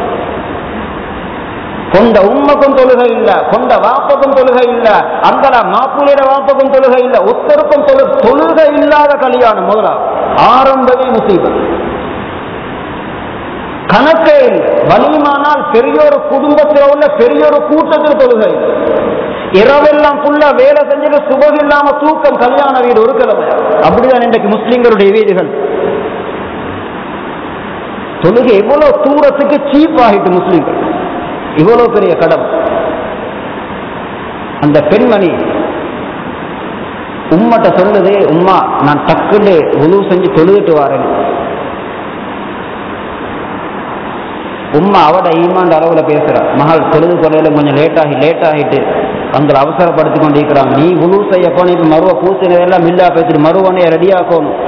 கொண்ட உண்மைக்கும் தொழுகை இல்ல கொண்ட வாப்பக்கும் தொழுகை இல்ல அந்த மாப்பிள்ளைய வாப்பக்கும் தொழுகை இல்ல ஒத்தருக்கும் தொழு தொழுகை இல்லாத கல்யாணம் முதலா ஆரம்பமே முசீபத் கணக்கே இல்லை வலிமானால் பெரிய ஒரு குடும்பத்தில் உள்ள பெரிய ஒரு கூட்டத்தில் தொழுகை இரவெல்லாம் ஃபுல்லா வேலை செஞ்சுட்டு சுபம் இல்லாம தூக்கம் கல்யாண வீடு ஒரு கிழமை அப்படிதான் இன்றைக்கு முஸ்லிம்களுடைய வீடுகள் தொழுகை எவ்வளவு தூரத்துக்கு சீப் ஆகிட்டு முஸ்லிம்கள் இவ்வளவு பெரிய கடம் அந்த பெண்மணி உம்மட்ட சொல்லுது உம்மா நான் டக்குன்னு உழு செஞ்சு தொழுதுட்டு வரேன் உம்மா அவட ஈமாண்ட அளவுல பேசுறா மகள் தொழுது கொள்ளையில கொஞ்சம் லேட் ஆகி லேட் ஆகிட்டு அவங்களை அவசரப்படுத்தி கொண்டு இருக்கிறாங்க நீ உழு செய்ய போன இப்ப மருவ பூசினதெல்லாம் மில்லா பேசிட்டு மருவனைய ரெடியாக்கணும்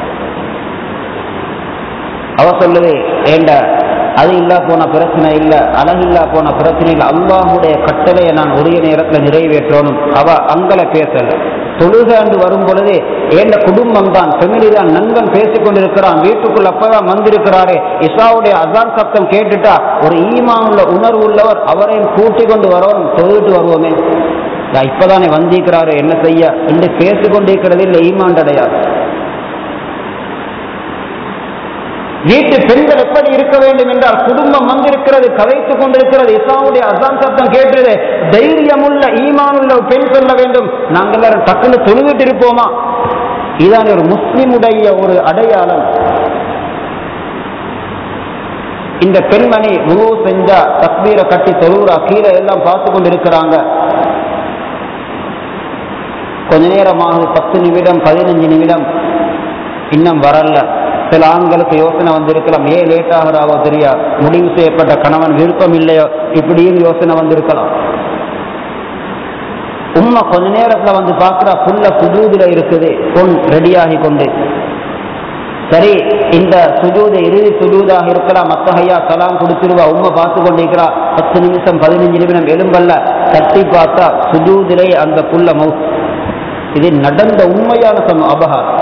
அவ சொல்லுது ஏண்ட அது இல்லா போன பிரச்சனை இல்ல அழகில்லா போன பிரச்சனை இல்ல அல்லாஹுடைய கட்டளையை நான் உரிய நேரத்துல நிறைவேற்றணும் அவ அங்கல பேசல தொழுகாண்டு வரும் பொழுது ஏண்ட குடும்பம் தான் ஃபெமிலி தான் நண்பன் பேசிக் கொண்டிருக்கிறான் வீட்டுக்குள்ள அப்பதான் வந்திருக்கிறாரு இஸ்லாவுடைய அசான் சப்தம் கேட்டுட்டா ஒரு ஈமான் உள்ள உணர்வு உள்ளவர் அவரையும் கூட்டி கொண்டு வரணும் தொழுதுட்டு வருவோமே இப்பதானே வந்திருக்கிறாரு என்ன செய்ய என்று பேசிக்கொண்டிருக்கிறது இல்லை ஈமான் அடையாது வீட்டு பெண்கள் எப்படி இருக்க வேண்டும் என்றால் குடும்பம் வந்திருக்கிறது கதைத்துக் கொண்டிருக்கிறது இஸ்லாமுடைய அசான் சத்தம் கேட்டது தைரியமுள்ள ஈமானுள்ள பெண் சொல்ல வேண்டும் நாங்கள் எல்லாரும் டக்குன்னு தொழுவிட்டு இருப்போமா இதான் ஒரு முஸ்லிமுடைய ஒரு அடையாளம் இந்த பெண்மணி உருவு செஞ்சா தக்பீரை கட்டி தொழுவுறா கீழே எல்லாம் பார்த்து கொண்டு இருக்கிறாங்க கொஞ்ச நேரமாக பத்து நிமிடம் பதினஞ்சு நிமிடம் இன்னும் வரல சில ஆண்களுக்கு யோசனை வந்திருக்கலாம் ஏன் லேட் ஆகிறாவோ தெரியா முடிவு செய்யப்பட்ட கணவன் விருப்பம் இல்லையோ இப்படியும் யோசனை வந்திருக்கலாம் உம்மா கொஞ்ச நேரத்துல வந்து பாக்குறா புல்ல புதூதுல இருக்குது பொன் ரெடியாகி கொண்டு சரி இந்த சுஜூத இறுதி சுஜூதாக இருக்கலாம் மத்தகையா சலாம் கொடுத்துருவா உண்மை பார்த்து கொண்டிருக்கிறா பத்து நிமிஷம் பதினஞ்சு நிமிடம் எலும்பல்ல தட்டி பார்த்தா சுஜூதிலே அந்த புல்ல மவுத் இது நடந்த உண்மையான சம அபகாரம்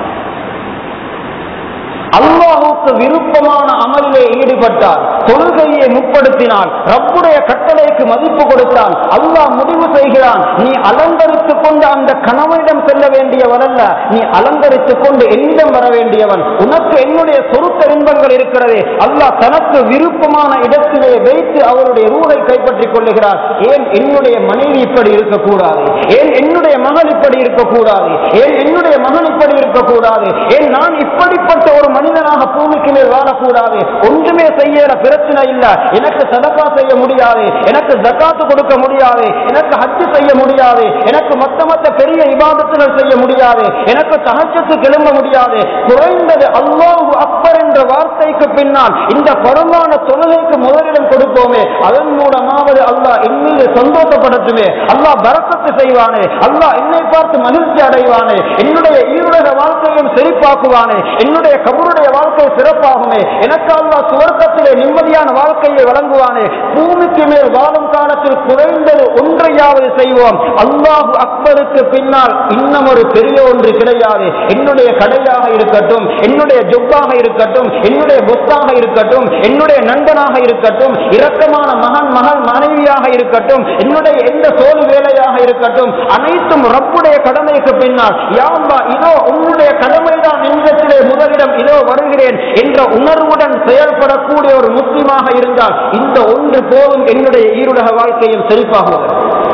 அல்லாஹுக்கு விருப்பமான அமலிலே ஈடுபட்டார் தொழுகையை முற்படுத்தினான் ரப்புடைய கட்டளைக்கு மதிப்பு கொடுத்தான் அல்லாஹ் முடிவு செய்கிறான் நீ அலங்கரித்துக் கொண்டு அந்த கணவனிடம் செல்ல வேண்டியவன் அல்ல நீ அலங்கரித்துக் கொண்டு என்னிடம் வர வேண்டியவன் உனக்கு என்னுடைய சொருத்த இன்பங்கள் இருக்கிறதே அல்லாஹ் தனக்கு விருப்பமான இடத்திலே வைத்து அவருடைய ரூலை கைப்பற்றிக் கொள்ளுகிறார் ஏன் என்னுடைய மனைவி இப்படி இருக்கக்கூடாது ஏன் என்னுடைய மகள் இப்படி இருக்கக்கூடாது ஏன் என்னுடைய மகன் இப்படி இருக்கக்கூடாது ஏன் நான் இப்படிப்பட்ட ஒரு மனிதனாக பூமிக்கு மேல் வாழக்கூடாது ஒன்றுமே செய்யற பிரச்சனை இல்ல எனக்கு சதக்கா செய்ய முடியாது எனக்கு ஜக்காத்து கொடுக்க முடியாது எனக்கு ஹஜ்ஜு செய்ய முடியாது எனக்கு மொத்த மொத்த பெரிய இபாதத்துகள் செய்ய முடியாது எனக்கு தகச்சத்து கிளம்ப முடியாது குறைந்தது அல்லாஹு அப்பர் என்ற வார்த்தைக்கு பின்னால் இந்த பரமான தொழுகைக்கு முதலிடம் கொடுப்போமே அதன் மூலமாவது அல்லாஹ் என்னில் சந்தோஷப்படட்டுமே அல்லாஹ் பரக்கத்து செய்வானே அல்லாஹ் என்னை பார்த்து மகிழ்ச்சி அடைவானே என்னுடைய ஈருலக வாழ்க்கையும் செழிப்பாக்குவானே என்னுடைய கபருடைய வாழ்க்கை சிறப்பாகுமே எனக்கு அல்லாஹ் சுவர்க்கத்திலே நிம்மதியான வாழ்க்கையை வழங்குவானே பூமிக்கு மேல் வாழும் காலத்தில் குறைந்தது ஒன்றையாவது செய்வோம் அல்லாஹு அக்பருக்கு பின்னால் இன்னும் ஒரு பெரிய ஒன்று கிடையாது என்னுடைய கடையாக இருக்கட்டும் என்னுடைய ஜொப்பாக இருக்கட்டும் என்னுடைய பொத்தாக இருக்கட்டும் என்னுடைய நண்பனாக இருக்கட்டும் இரக்கமான மகன் மகள் மனைவியாக இருக்கட்டும் என்னுடைய எந்த சோழி வேலையாக இருக்கட்டும் அனைத்தும் ரப்புடைய கடமைக்கு பின்னால் யாம்பா இதோ உன்னுடைய கடமைதான் நின்றத்திலே முதலிடம் இதோ வருகிறேன் என்ற உணர்வுடன் செயல்படக்கூடிய ஒரு முஸ்லிமாக இருந்தால் இந்த ஒன்று போதும் என்னுடைய ஈருலக வாழ்க்கையும் செழிப்பாகுவது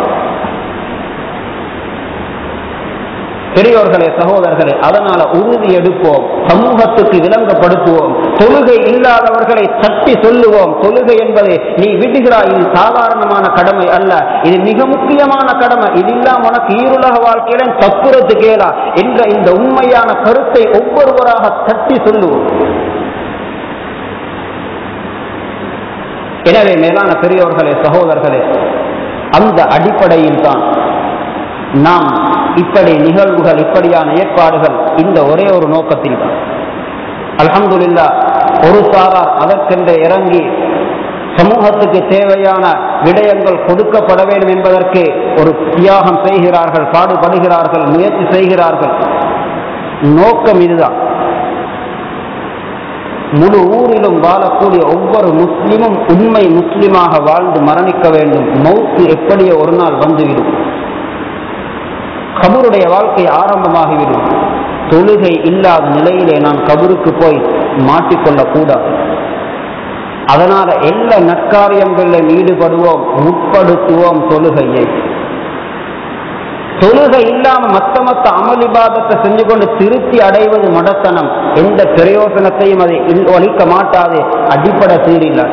பெரியோர்களே சகோதரர்களே அதனால உறுதி எடுப்போம் சமூகத்துக்கு விளங்கப்படுத்துவோம் தொழுகை இல்லாதவர்களை தட்டி சொல்லுவோம் தொழுகை என்பதை நீ விடுகிறாய் இது சாதாரணமான கடமை அல்ல இது மிக முக்கியமான கடமை இது இல்லாம உனக்கு ஈருலக வாழ்க்கையில தப்புறது கேளா என்ற இந்த உண்மையான கருத்தை ஒவ்வொருவராக தட்டி சொல்லுவோம் எனவே மேலான பெரியோர்களே சகோதரர்களே அந்த அடிப்படையில் தான் நாம் இப்படி நிகழ்வுகள் இப்படியான ஏற்பாடுகள் இந்த ஒரே ஒரு நோக்கத்தில் தான் அல்ஹம்துலில்லா ஒரு சாரார் அதற்கென்று இறங்கி சமூகத்துக்கு தேவையான விடயங்கள் கொடுக்கப்பட வேண்டும் என்பதற்கு ஒரு தியாகம் செய்கிறார்கள் பாடுபடுகிறார்கள் முயற்சி செய்கிறார்கள் நோக்கம் இதுதான் முழு ஊரிலும் வாழக்கூடிய ஒவ்வொரு முஸ்லிமும் உண்மை முஸ்லிமாக வாழ்ந்து மரணிக்க வேண்டும் மௌத்து எப்படியோ ஒரு நாள் வந்துவிடும் கபருடைய வாழ்க்கை ஆரம்பமாகிவிடும் தொழுகை இல்லாத நிலையிலே நாம் கபருக்கு போய் மாட்டிக்கொள்ளக் கூடாது அதனால எல்லா நற்காரியங்களிலும் ஈடுபடுவோம் முற்படுத்துவோம் தொழுகையை தொழுகை இல்லாம மத்த மத்த அமளிபாதத்தை செஞ்சு கொண்டு திருப்தி அடைவது மடத்தனம் எந்த பிரயோசனத்தையும் அதை ஒழிக்க மாட்டாது அடிப்படை சீரில்லை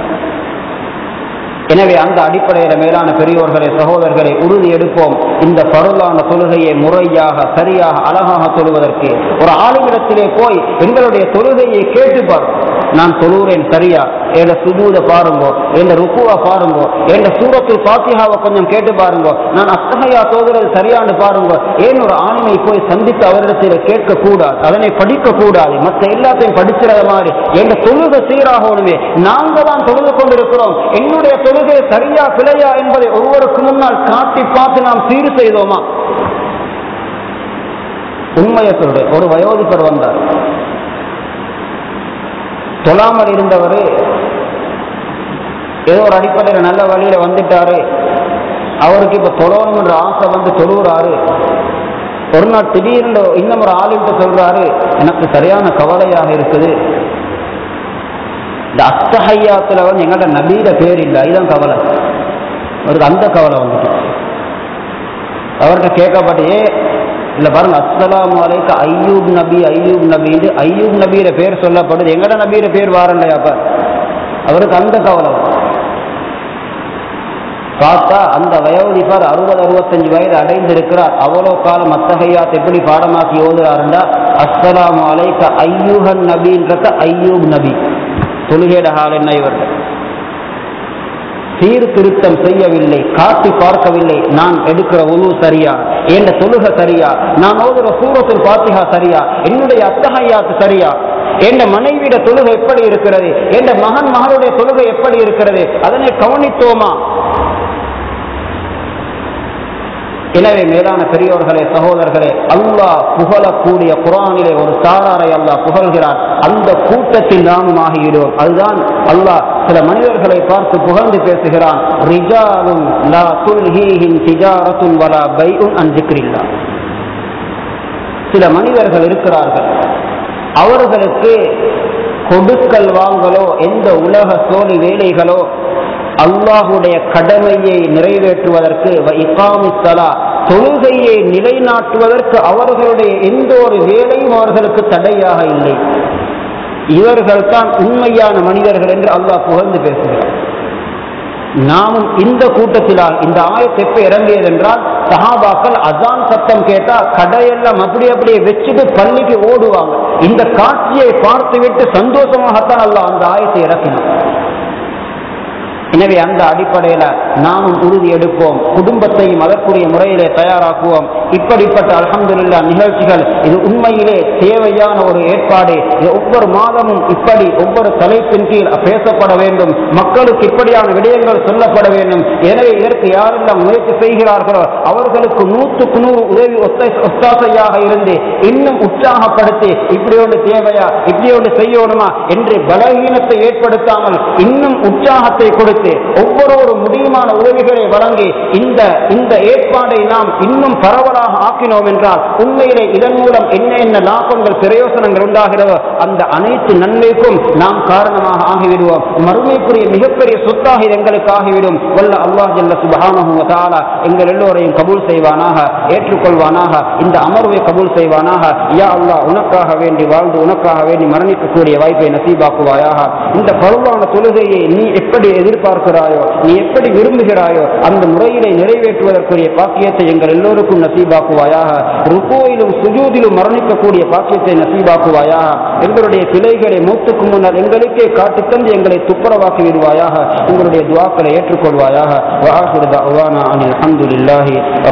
எனவே அந்த அடிப்படையில மேலான பெரியோர்களே சகோதரர்களை உறுதி எடுப்போம் இந்த பருளான தொழுகையை முறையாக சரியாக அழகாக தொழுவதற்கு ஒரு ஆளுமிடத்திலே போய் எங்களுடைய தொழுகையை கேட்டுப்பார் நான் தொழுகிறேன் சரியா என்ற சுஜூத பாருங்கோ என்ற ருக்குவா பாருங்கோ என்ற சூரத்தில் பாத்தியாவை கொஞ்சம் கேட்டு பாருங்கோ நான் அத்தகையா தோதுறது சரியான்னு பாருங்கோ ஏன் ஒரு ஆணினை போய் சந்தித்து அவரிடத்தில் கேட்க கூடாது அதனை படிக்க கூடாது மற்ற எல்லாத்தையும் படிச்சிட மாதிரி என்ற தொழுகை சீராகணுமே நாங்க தான் தொழுது கொண்டிருக்கிறோம் என்னுடைய தொழுகை சரியா பிழையா என்பதை ஒருவருக்கு முன்னால் காட்டி பார்த்து நாம் சீர் செய்தோமா உண்மையை சொல்றேன் ஒரு வயோதிபர் வந்தார் தொழாமல் இருந்தவர் ஏதோ ஒரு அடிப்படையில் நல்ல வழியில வந்துட்டாரு அவருக்கு இப்ப தொழணும்ன்ற ஆசை வந்து தொழுகிறாரு ஒரு நாள் திடீர்னு இன்னும் ஒரு ஆளுகிட்ட சொல்றாரு எனக்கு சரியான கவலையாக இருக்குது இந்த அத்தஹையாத்துல வந்து எங்கள்ட்ட நபீர பேர் இல்லை இதுதான் கவலை அவருக்கு அந்த கவலை வந்துட்டு அவர்கிட்ட கேட்கப்பட்டு ஏ இல்ல பாருங்க அஸ்ஸலாமு அலைக்க ஐயூப் நபி ஐயூப் நபின்னு ஐயூப் நபியில பேர் சொல்லப்படுது எங்கட நபியில பேர் வாரலையாப்ப அவருக்கு அந்த கவலை பார்த்தா அந்த வயோதிபர் அறுபது அறுபத்தஞ்சு வயது அடைந்திருக்கிறார் அவ்வளோ காலம் அத்தகையாத் எப்படி பாடமாக்கி ஓதுறாருண்டா அஸ்ஸலாமு அலைக்க ஐயூஹன் நபின்றத ஐயூப் நபி தொழுகேட ஹால் என்ன இவர்கள் சீர்திருத்தம் செய்யவில்லை காட்டி பார்க்கவில்லை நான் எடுக்கிற உணவு சரியா என்ற தொழுக சரியா நான் ஓதுற சூரத்தில் பாத்திகா சரியா என்னுடைய அத்தகையாத்து சரியா என்ற மனைவியிட தொழுகை எப்படி இருக்கிறது என்ற மகன் மகளுடைய தொழுகை எப்படி இருக்கிறது அதனை கவனித்தோமா எனவே மேலான பெரியோர்களே சகோதரர்களே அல்லாஹ் புகழக்கூடிய குரானிலே ஒரு சாராரை அல்லாஹ் புகழ்கிறார் அந்த கூட்டத்தில் நாமும் ஆகிவிடுவோம் அதுதான் அல்லாஹ் சில மனிதர்களை பார்த்து புகழ்ந்து பேசுகிறான் ரிஜாலும் லா துல்ஹீஹின் திஜாரத்துன் வலா பைஉன் அன் ஜிக்ரில்லா சில மனிதர்கள் இருக்கிறார்கள் அவர்களுக்கு கொடுக்கல் வாங்கலோ எந்த உலக சோழி வேலைகளோ அல்லாஹுடைய கடமையை நிறைவேற்றுவதற்கு இகாமுத்தலா தொழுகையை நிலைநாட்டுவதற்கு அவர்களுடைய எந்த ஒரு வேலையும் அவர்களுக்கு தடையாக இல்லை இவர்கள் தான் உண்மையான மனிதர்கள் என்று அல்லாஹ் புகழ்ந்து பேசுகிறார் நாமும் இந்த கூட்டத்திலால் இந்த ஆயத்தை எப்ப இறங்கியது என்றால் சஹாபாக்கள் அசான் சத்தம் கேட்டா கடையெல்லாம் அப்படி அப்படியே வச்சுட்டு பள்ளிக்கு ஓடுவாங்க இந்த காட்சியை பார்த்துவிட்டு சந்தோஷமாகத்தான் அல்லாஹ் அந்த ஆயத்தை இறக்கினான் எனவே அந்த அடிப்படையில நாமும் உறுதி எடுப்போம் குடும்பத்தையும் அதற்குரிய முறையிலே தயாராக்குவோம் இப்படிப்பட்ட அலமதுல்லா நிகழ்ச்சிகள் இது உண்மையிலே தேவையான ஒரு ஏற்பாடு இது ஒவ்வொரு மாதமும் இப்படி ஒவ்வொரு தலைப்பின் கீழ் பேசப்பட வேண்டும் மக்களுக்கு இப்படியான விடயங்கள் சொல்லப்பட வேண்டும் எனவே இதற்கு யாரெல்லாம் முயற்சி செய்கிறார்களோ அவர்களுக்கு நூற்றுக்கு நூறு உதவி ஒத்தாசையாக இருந்து இன்னும் உற்சாகப்படுத்தி இப்படி ஒன்று தேவையா இப்படி ஒன்று செய்யணுமா என்று பலவீனத்தை ஏற்படுத்தாமல் இன்னும் உற்சாகத்தை கொடுத்து ஒவ்வொரு ஒரு முடியுமான உதவிகளை வழங்கி இந்த இந்த ஏற்பாடை நாம் இன்னும் பரவலாக ஆக்கினோம் என்றால் உண்மையிலே இதன் மூலம் என்ன என்ன லாபங்கள் பிரயோசனங்கள் உண்டாகிறதோ அந்த அனைத்து நன்மைக்கும் நாம் காரணமாக ஆகிவிடுவோம் மறுமைக்குரிய மிகப்பெரிய சொத்தாக இது எங்களுக்கு ஆகிவிடும் வல்ல அல்லாஹ் ஜல்ல சுபஹானஹு வ தஆலா எங்கள் எல்லோரையும் கபூல் செய்வானாக ஏற்றுக்கொள்வானாக இந்த அமர்வை கபூல் செய்வானாக யா அல்லாஹ் உனக்காக வேண்டி வாழ்ந்து உனக்காக வேண்டி மரணிக்கக்கூடிய வாய்ப்பை நசீபாக்குவாயாக இந்த பருவான தொழுகையை நீ எப்படி எதிர்பார்க்கிறாயோ நீ எப்படி விரும்புகிறாயோ அந்த முறையிலே நிறைவேற்றுவதற்குரிய பாக்கியத்தை எங்கள் எல்லோருக்கும் நசீபாக்குவாயாக ருக்கோயிலும் சுஜூதிலும் மரணிக்கக்கூடிய பாக்கியத்தை நசீபாக்குவாயாக எங்களுடைய பிழைகளை மூத்துக்கு முன்னால் எங்களுக்கே காட்டித்தந்து எங்களை துப்புரவாக்கி விடுவாயாக எங்களுடைய துவாக்களை ஏற்றுக்கொள்வாயாக வாஹிர் தஅவானா அனில் அல்ஹம்துலில்லாஹி